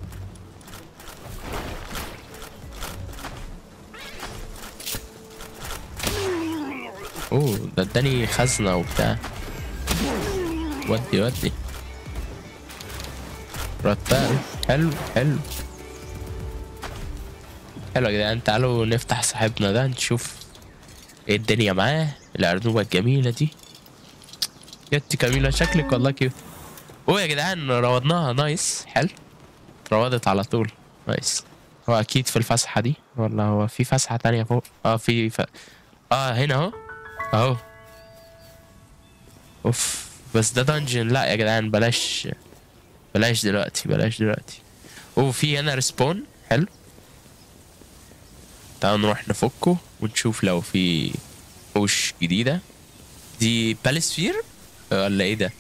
اوه ده اداني خزنة وبتاع ودي ودي رتال حلو حلو حلو يا جدعان تعالوا نفتح صاحبنا ده نشوف ايه الدنيا معاه الأرنوبة الجميلة دي يتي جميلة شكلك والله كيوت اوه يا جدعان روضناها نايس حلو روضت على طول نايس هو اكيد في الفسحة دي ولا هو في فسحة تانية فوق اه في ف... اه هنا اهو اهو اوف بس ده دنجن لا يا جدعان بلاش بلاش دلوقتي بلاش دلوقتي اوه في هنا ريسبون حلو تعالوا نروح نفكه ونشوف لو في وش جديدة دي باليسفير ولا ايه ده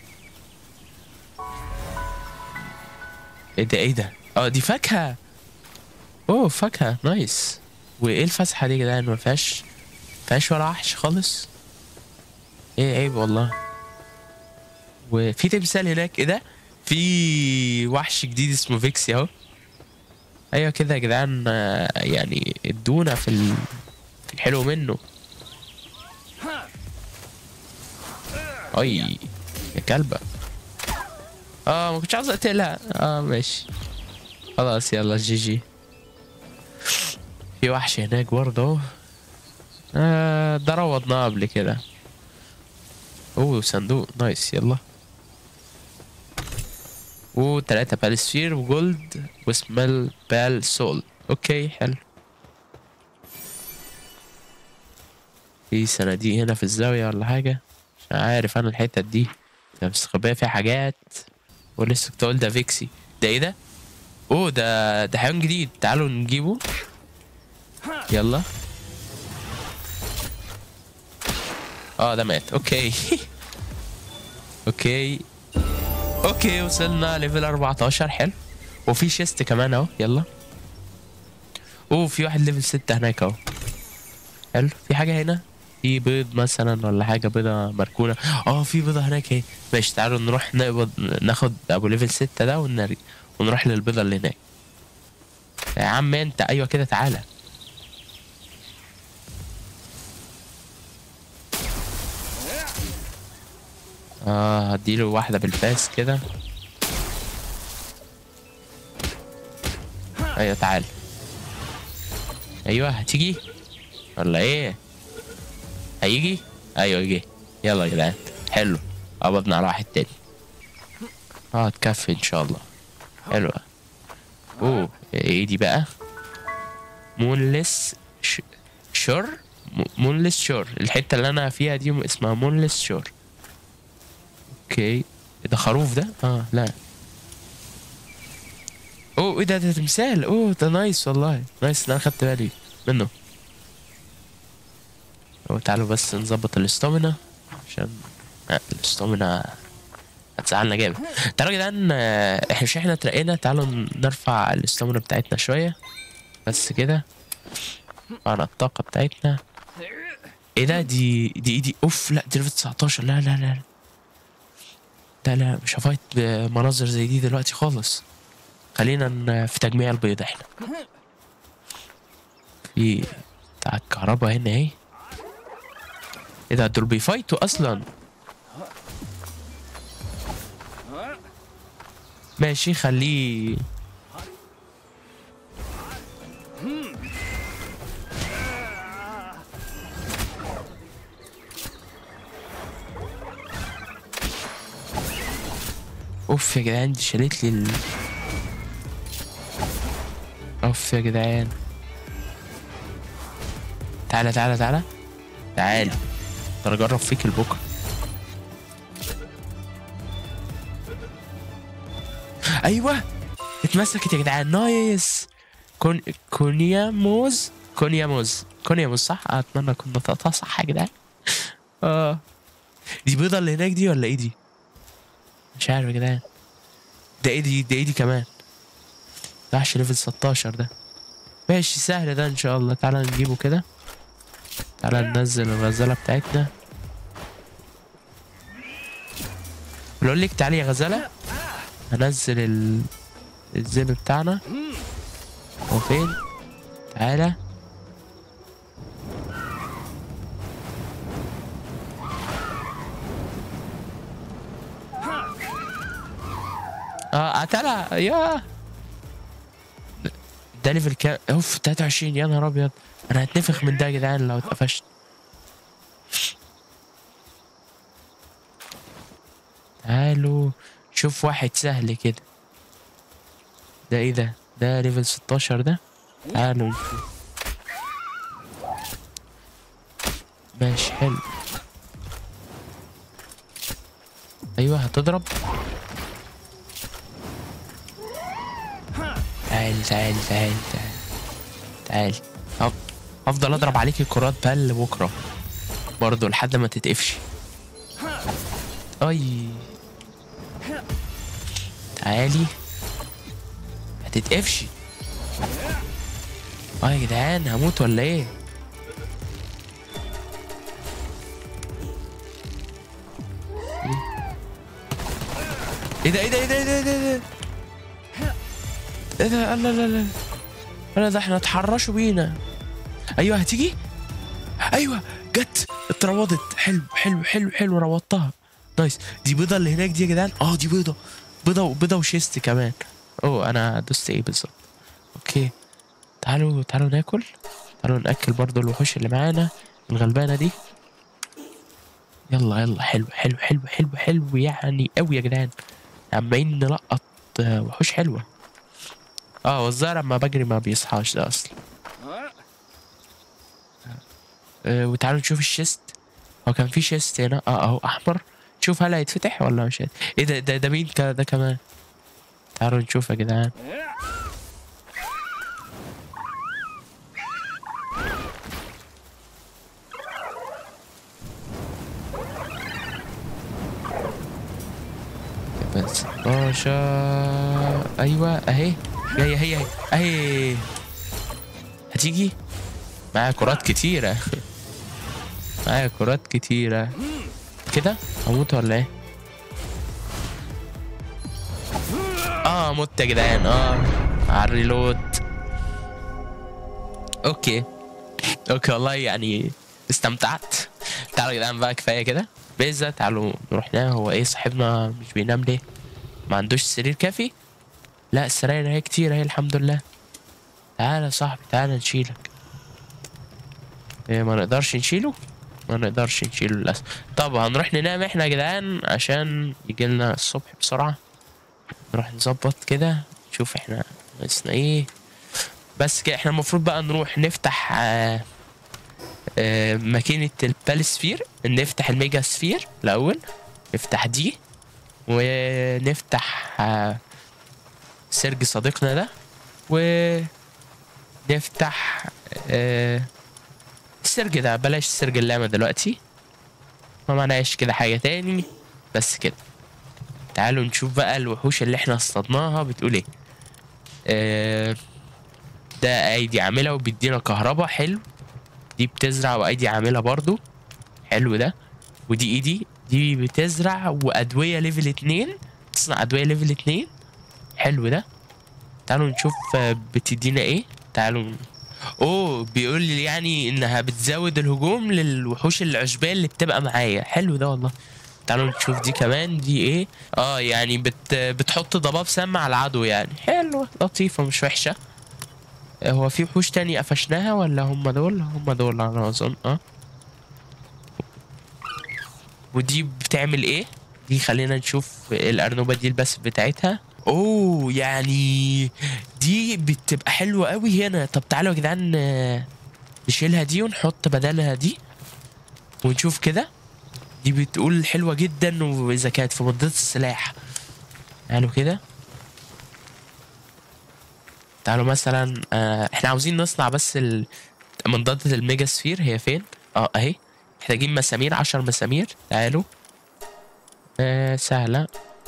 ايه ده ايه ده اه دي فاكهة اوه فاكهة نايس وايه الفسحة دي يا جدعان ما فيهاش فيهاش ولا وحش خالص ايه عيب والله وفي تمثال هناك ايه ده في وحش جديد اسمه فيكسي اهو ايوه كده يا جدعان آه، يعني ادونا في ال... في الحلو منه اي يا كلبة اه ما كنتش عاوز اقتلها اه ماشي خلاص يلا جي جي في وحش هناك برضه اهو. آه ده روضناه قبل كده اوه صندوق نايس يلا وتلاتة بالسفير وجولد وسميل بال سول اوكي حلو في صناديق هنا في الزاوية ولا حاجة مش عارف انا الحتة دي ده مستخبية فيها حاجات ولسه كنت اقول ده فيكسي ده ايه ده؟ اوه ده ده حيوان جديد تعالوا نجيبه يلا اه ده مات اوكي اوكي اوكي وصلنا ليفل 14 حلو وفي شيست كمان اهو يلا اوه في واحد ليفل 6 هناك اهو حلو في حاجة هنا في بيض مثلا ولا حاجة بيضة مركونة اه في بيضة هناك اهي ماشي تعالوا نروح نقبض ناخد ابو ليفل 6 ده ونري ونروح للبيضة اللي هناك يا عم انت ايوه كده تعالى اه هديله واحدة بالفاس كده ايوه تعال ايوه هتيجي ولا ايه هيجي ايوه جه يلا يا جدعان حلو قبضنا على واحد تاني اه تكفي ان شاء الله حلوة اوه ايه دي بقى مونلس ش... شور م- مونلس شور الحتة اللي انا فيها دي اسمها مونلس شور اوكي إيه ده خروف ده اه لا اوه ايه ده ده تمثال اوه ده نايس والله نايس إن انا خدت بالي منه اوه تعالوا بس نظبط الاستومنا عشان آه الاستومنا هتزعلنا جامد تعالوا يا جدعان آه، احنا مش احنا اترقينا تعالوا نرفع الاستومنا بتاعتنا شوية بس كده على الطاقة بتاعتنا ايه ده دي دي دي اوف لا دي ليفل 19 لا لا لا لا لا مش هفايت بمناظر زي دي دلوقتي خالص خلينا ن- في تجميع البيض احنا في بتاع الكهرباء هنا اهي ايه ده دول بيفايتوا اصلا ماشي خليه اوف يا جدعان دي شالت لي ال... اوف يا جدعان تعالى تعالى تعالى تعالى انا اجرب فيك البكره ايوه اتمسكت يا جدعان نايس كون كونيا موز كونيا موز كونيا موز صح اتمنى اكون نطقتها صح يا جدعان اه دي بيضه اللي هناك دي ولا ايه دي مش عارف يا جدعان ده ايه دي ده ايه دي كمان وحش ليفل 16 ده ماشي سهل ده ان شاء الله تعالى نجيبه كده تعالى ننزل الغزالة بتاعتنا بقول لك تعالي يا غزالة هنزل ال... الزب بتاعنا هو فين تعالى اه تعالى يا ده ليفل كام اوف 23 يا نهار ابيض انا هتنفخ من ده يا جدعان لو اتقفشت تعالوا شوف واحد سهل كده ده ايه ده ده ليفل 16 ده تعالوا نشوف ماشي حلو ايوه هتضرب تعال تعال تعال تعال تعال هف- هفضل اضرب عليك الكرات بل بكره برضه لحد ما تتقفشي اي تعالي هتتقفشي اه يا جدعان هموت ولا ايه ايه ده ايه ده ايه ده ايه ده ايه ده ايه ده ايه ده لا لا لا لا ده احنا اتحرشوا بينا ايوه هتيجي ايوه جت اتروضت حلو حلو حلو حلو روضتها نايس دي بيضه اللي هناك دي يا جدعان اه دي بيضه بيضه بيضه وشيست كمان اوه انا دوست ايه بالظبط اوكي تعالوا تعالوا ناكل تعالوا ناكل برضو الوحوش اللي معانا الغلبانه دي يلا يلا حلو حلو حلو حلو حلو يعني قوي يا جدعان عمالين نلقط آه، وحوش حلوه اه والظاهر لما بجري ما بيصحاش ده اصلا آه وتعالوا نشوف الشيست هو كان في شيست هنا اه اهو احمر شوف هل هيتفتح ولا مش هيت... ايه ده ده, ده مين كا- ده كمان تعالوا نشوف يا جدعان بس 16 ايوه اهي هي هي هي اهي هتيجي معايا كرات كتيرة معايا كرات كتيرة كده هموت ولا ايه؟ اه مت يا جدعان اه على الريلود اوكي اوكي والله يعني استمتعت تعالوا يا جدعان بقى كفايه كده بيزا تعالوا نروح ننام هو ايه صاحبنا مش بينام ليه؟ ما عندوش سرير كافي؟ لا السراير هي كتير اهي الحمد لله تعالى يا صاحبي تعالى نشيلك إيه ما نقدرش نشيله ما نقدرش نشيله للأسف طب هنروح ننام احنا يا جدعان عشان يجي لنا الصبح بسرعة نروح نظبط كده نشوف احنا ناقصنا ايه بس كده احنا المفروض بقى نروح نفتح آه آه ماكينة البالسفير نفتح الميجا سفير الأول نفتح دي ونفتح آه سرج صديقنا ده ونفتح آه السرج ده بلاش سرج اللامة دلوقتي ما معناش كده حاجة تاني بس كده تعالوا نشوف بقى الوحوش اللي احنا اصطادناها بتقول ايه آه ده ايدي عاملة وبيدينا كهرباء حلو دي بتزرع وايدي عاملة برضو حلو ده ودي ايدي دي بتزرع وادوية ليفل اتنين تصنع ادوية ليفل اتنين حلو ده تعالوا نشوف آه، بتدينا ايه تعالوا اوه بيقول لي يعني انها بتزود الهجوم للوحوش العشبية اللي بتبقى معايا حلو ده والله تعالوا نشوف دي كمان دي ايه اه يعني بت بتحط ضباب سم على العدو يعني حلوة لطيفة مش وحشة آه، هو في وحوش تاني قفشناها ولا هم دول هم دول انا اظن اه ودي بتعمل ايه دي خلينا نشوف الارنوبة دي البس بتاعتها اوه يعني دي بتبقى حلوة قوي هنا طب تعالوا يا جدعان آه، نشيلها دي ونحط بدلها دي ونشوف كده دي بتقول حلوة جدا وإذا كانت في منطقة السلاح تعالوا كده تعالوا مثلا آه احنا عاوزين نصنع بس ال... منضدة الميجا سفير هي فين؟ اه اهي محتاجين مسامير عشر مسامير تعالوا آه سهلة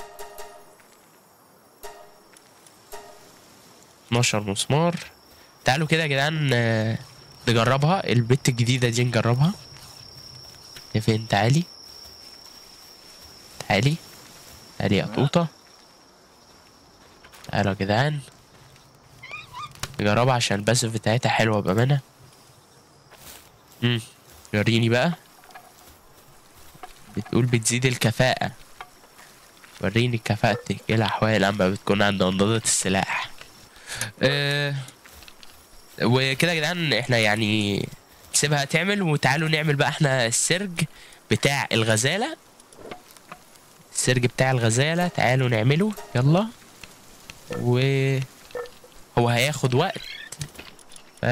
12 مسمار تعالوا كده يا جدعان آه، نجربها البت الجديدة دي نجربها هي فين تعالي تعالي تعالي يا قطوطة تعالوا يا جدعان نجربها عشان الباسف بتاعتها حلوة بأمانة امم وريني بقى بتقول بتزيد الكفاءة وريني كفاءتك ايه الأحوال لما بتكون عند منضدة السلاح أه وكده يا جدعان احنا يعني سيبها تعمل وتعالوا نعمل بقى احنا السرج بتاع الغزالة السرج بتاع الغزالة تعالوا نعمله يلا و هو هياخد وقت ف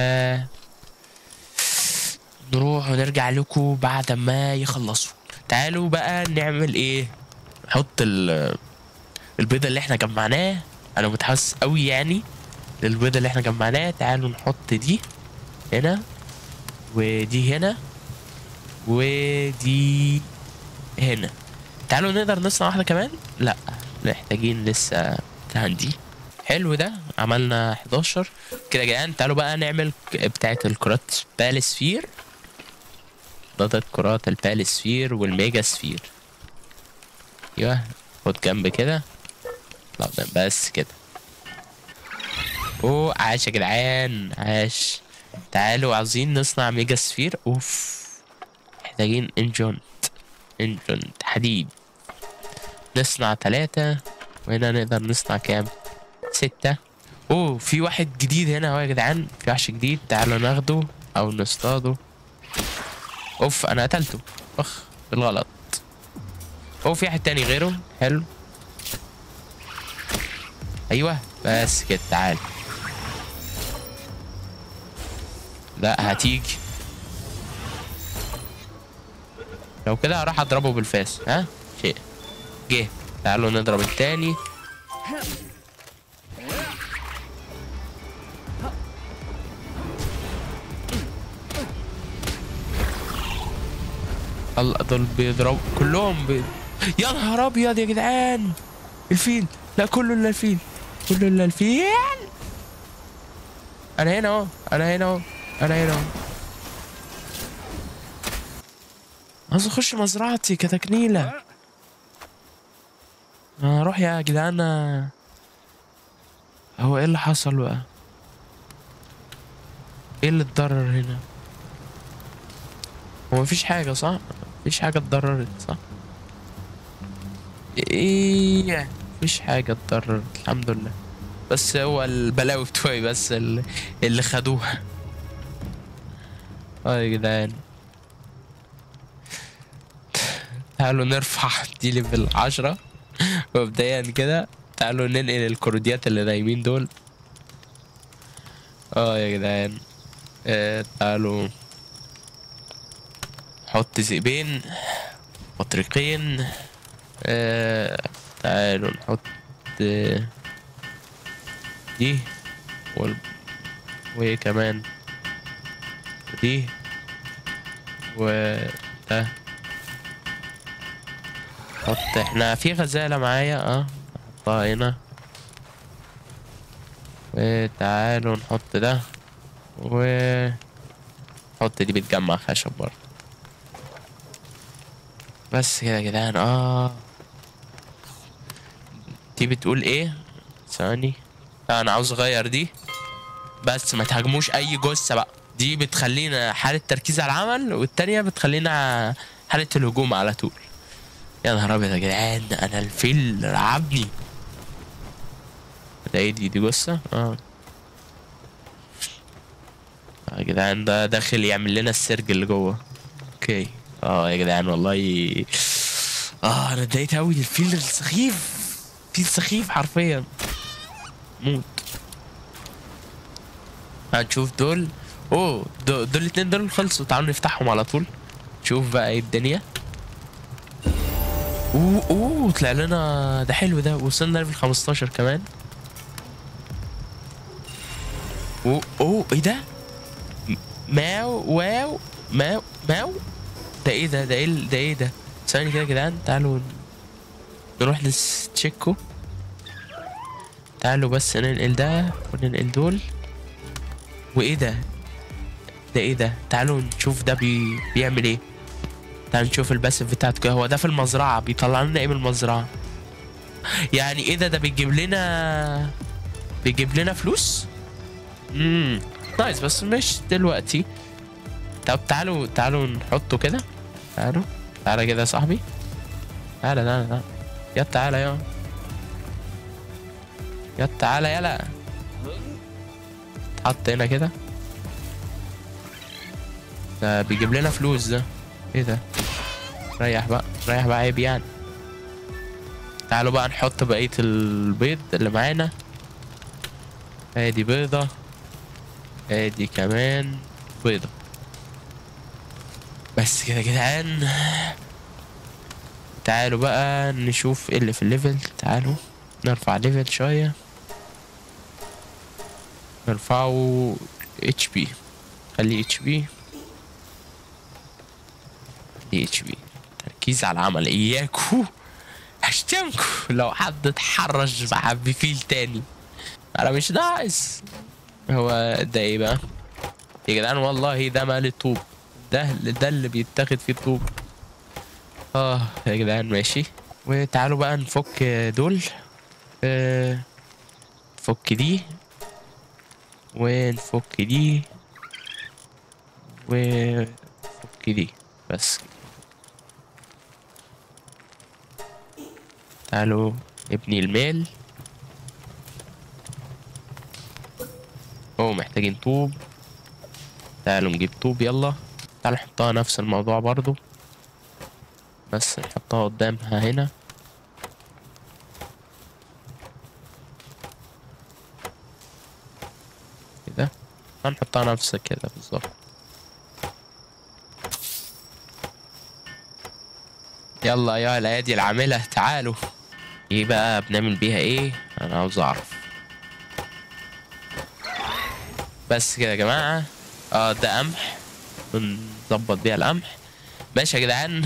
نروح ونرجع لكم بعد ما يخلصوا تعالوا بقى نعمل ايه نحط ال البيضة اللي احنا جمعناه انا متحمس قوي يعني للبيضة اللي احنا جمعناه تعالوا نحط دي هنا ودي هنا ودي هنا تعالوا نقدر نصنع واحدة كمان لا محتاجين لسه عندي حلو ده عملنا 11 كده يا جدعان تعالوا بقى نعمل ك- بتاعة الكرات بالسفير ضغط كرات البالسفير والميجا سفير ايوه خد جنب كده لا ده بس كده اوه عاش يا جدعان عاش تعالوا عاوزين نصنع ميجا سفير اوف محتاجين انجونت انجونت حديد نصنع ثلاثة وهنا نقدر نصنع كام ستة اوه في واحد جديد هنا اهو يا جدعان في وحش جديد تعالوا ناخده او نصطاده اوف انا قتلته اخ بالغلط اوه في واحد تاني غيره حلو ايوه بس كده تعال لا هتيجي لو كده هروح اضربه بالفاس ها شيء جه تعالوا نضرب التاني الله دول بيضربوا كلهم بي... يا نهار ابيض يا جدعان الفيل لا كله الا الفيل كله الا الفيل انا هنا اهو انا هنا اهو انا هنا اهو عاوز اخش مزرعتي كتكنيله انا اروح يا جدعان هو ايه اللي حصل بقى ايه اللي اتضرر هنا هو مفيش حاجة صح؟ مفيش حاجة اتضررت صح؟ ايه مفيش حاجة اتضررت الحمد لله بس هو البلاوي بتوعي بس اللي, اللي خدوها اه يا جدعان تعالوا نرفع دي ليفل عشرة مبدئيا كده تعالوا ننقل الكروديات اللي نايمين دول اه يا جدعان آه تعالوا حط ذئبين بطريقين آه تعالوا نحط آه، دي وال... وايه كمان دي و ده حط احنا في غزالة معايا اه نحطها هنا وتعالوا نحط ده و حط دي بتجمع خشب برضه بس كده يا جدعان اه دي بتقول ايه ثواني لا انا عاوز اغير دي بس ما تهاجموش اي جثه بقى دي بتخلينا حالة تركيز على العمل والتانية بتخلينا حالة الهجوم على طول يا نهار ابيض يا جدعان انا الفيل رعبني ده ايه دي دي جثة اه آه يا جدعان ده داخل يعمل لنا السرج اللي جوه اوكي اه يا جدعان والله اه انا اتضايقت اوي الفيل السخيف فيل سخيف حرفيا موت هنشوف دول اوه دو- دول الاتنين دول خلصوا تعالوا نفتحهم على طول شوف بقى ايه الدنيا اوه اوه طلع لنا ده حلو ده وصلنا ليفل 15 كمان اوه اوه ايه ده م- ماو واو ماو ماو ده ايه ده ده ايه ال- ده ايه ده ثواني كده يا جدعان تعالوا ن- نروح نتشيكو تعالوا بس ننقل ده وننقل دول وايه ده ده ايه ده تعالوا نشوف ده بي... بيعمل ايه تعالوا نشوف الباسف بتاعته كده هو ده في المزرعة بيطلع لنا ايه من المزرعة يعني ايه ده ده بيجيب لنا بيجيب لنا فلوس امم نايس بس مش دلوقتي طب تعالوا تعالوا نحطه كده تعالوا تعالى كده يا صاحبي تعالى تعالى تعالى يا تعالى يا يا تعالى يلا حط هنا كده ده بيجيب لنا فلوس ده ايه ده ريح بقى ريح بقى عيب يعني تعالوا بقى نحط بقية البيض اللي معانا ادي بيضة ادي كمان بيضة بس كده يا جدعان تعالوا بقى نشوف ايه اللي في الليفل تعالوا نرفع ليفل شوية نرفعه اتش بي خليه اتش بي خليه اتش بي تركيز على العمل اياكو هشتمكو لو حد اتحرش بحبيفيل تاني انا مش ناقص هو ده ايه بقى يا جدعان والله ده مال الطوب ده ده اللي بيتاخد فيه الطوب اه يا جدعان ماشي وتعالوا بقى نفك دول آه، نفك دي ونفك دي ونفك دي بس كده. تعالوا نبني الميل هو محتاجين طوب تعالوا نجيب طوب يلا تعالوا نحطها نفس الموضوع برضو بس نحطها قدامها هنا كده هنحطها نفس كده بالظبط يلا يا الايادي العاملة تعالوا ايه بقى بنعمل بيها ايه انا عاوز اعرف بس كده يا جماعة اه ده قمح بنظبط بيها القمح ماشي يا جدعان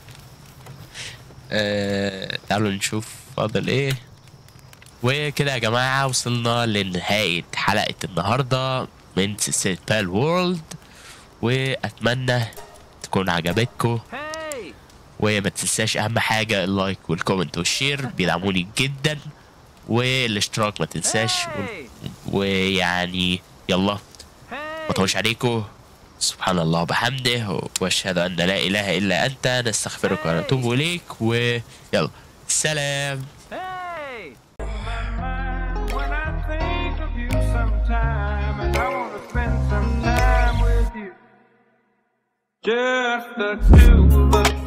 آه تعالوا نشوف فاضل ايه وكده يا جماعة وصلنا لنهاية حلقة النهاردة من سلسلة بال وورلد وأتمنى تكون عجبتكم Hey! وما تنساش أهم حاجة اللايك والكومنت والشير بيدعموني جدا والاشتراك ما تنساش و... Hey! ويعني يلا Hey! ما اطولش عليكم سبحان الله وبحمده واشهد ان لا اله الا انت نستغفرك ونتوب اليك ويلا سلام Hey! When I think of you sometime, and I want to spend some time with you. Just the two of us.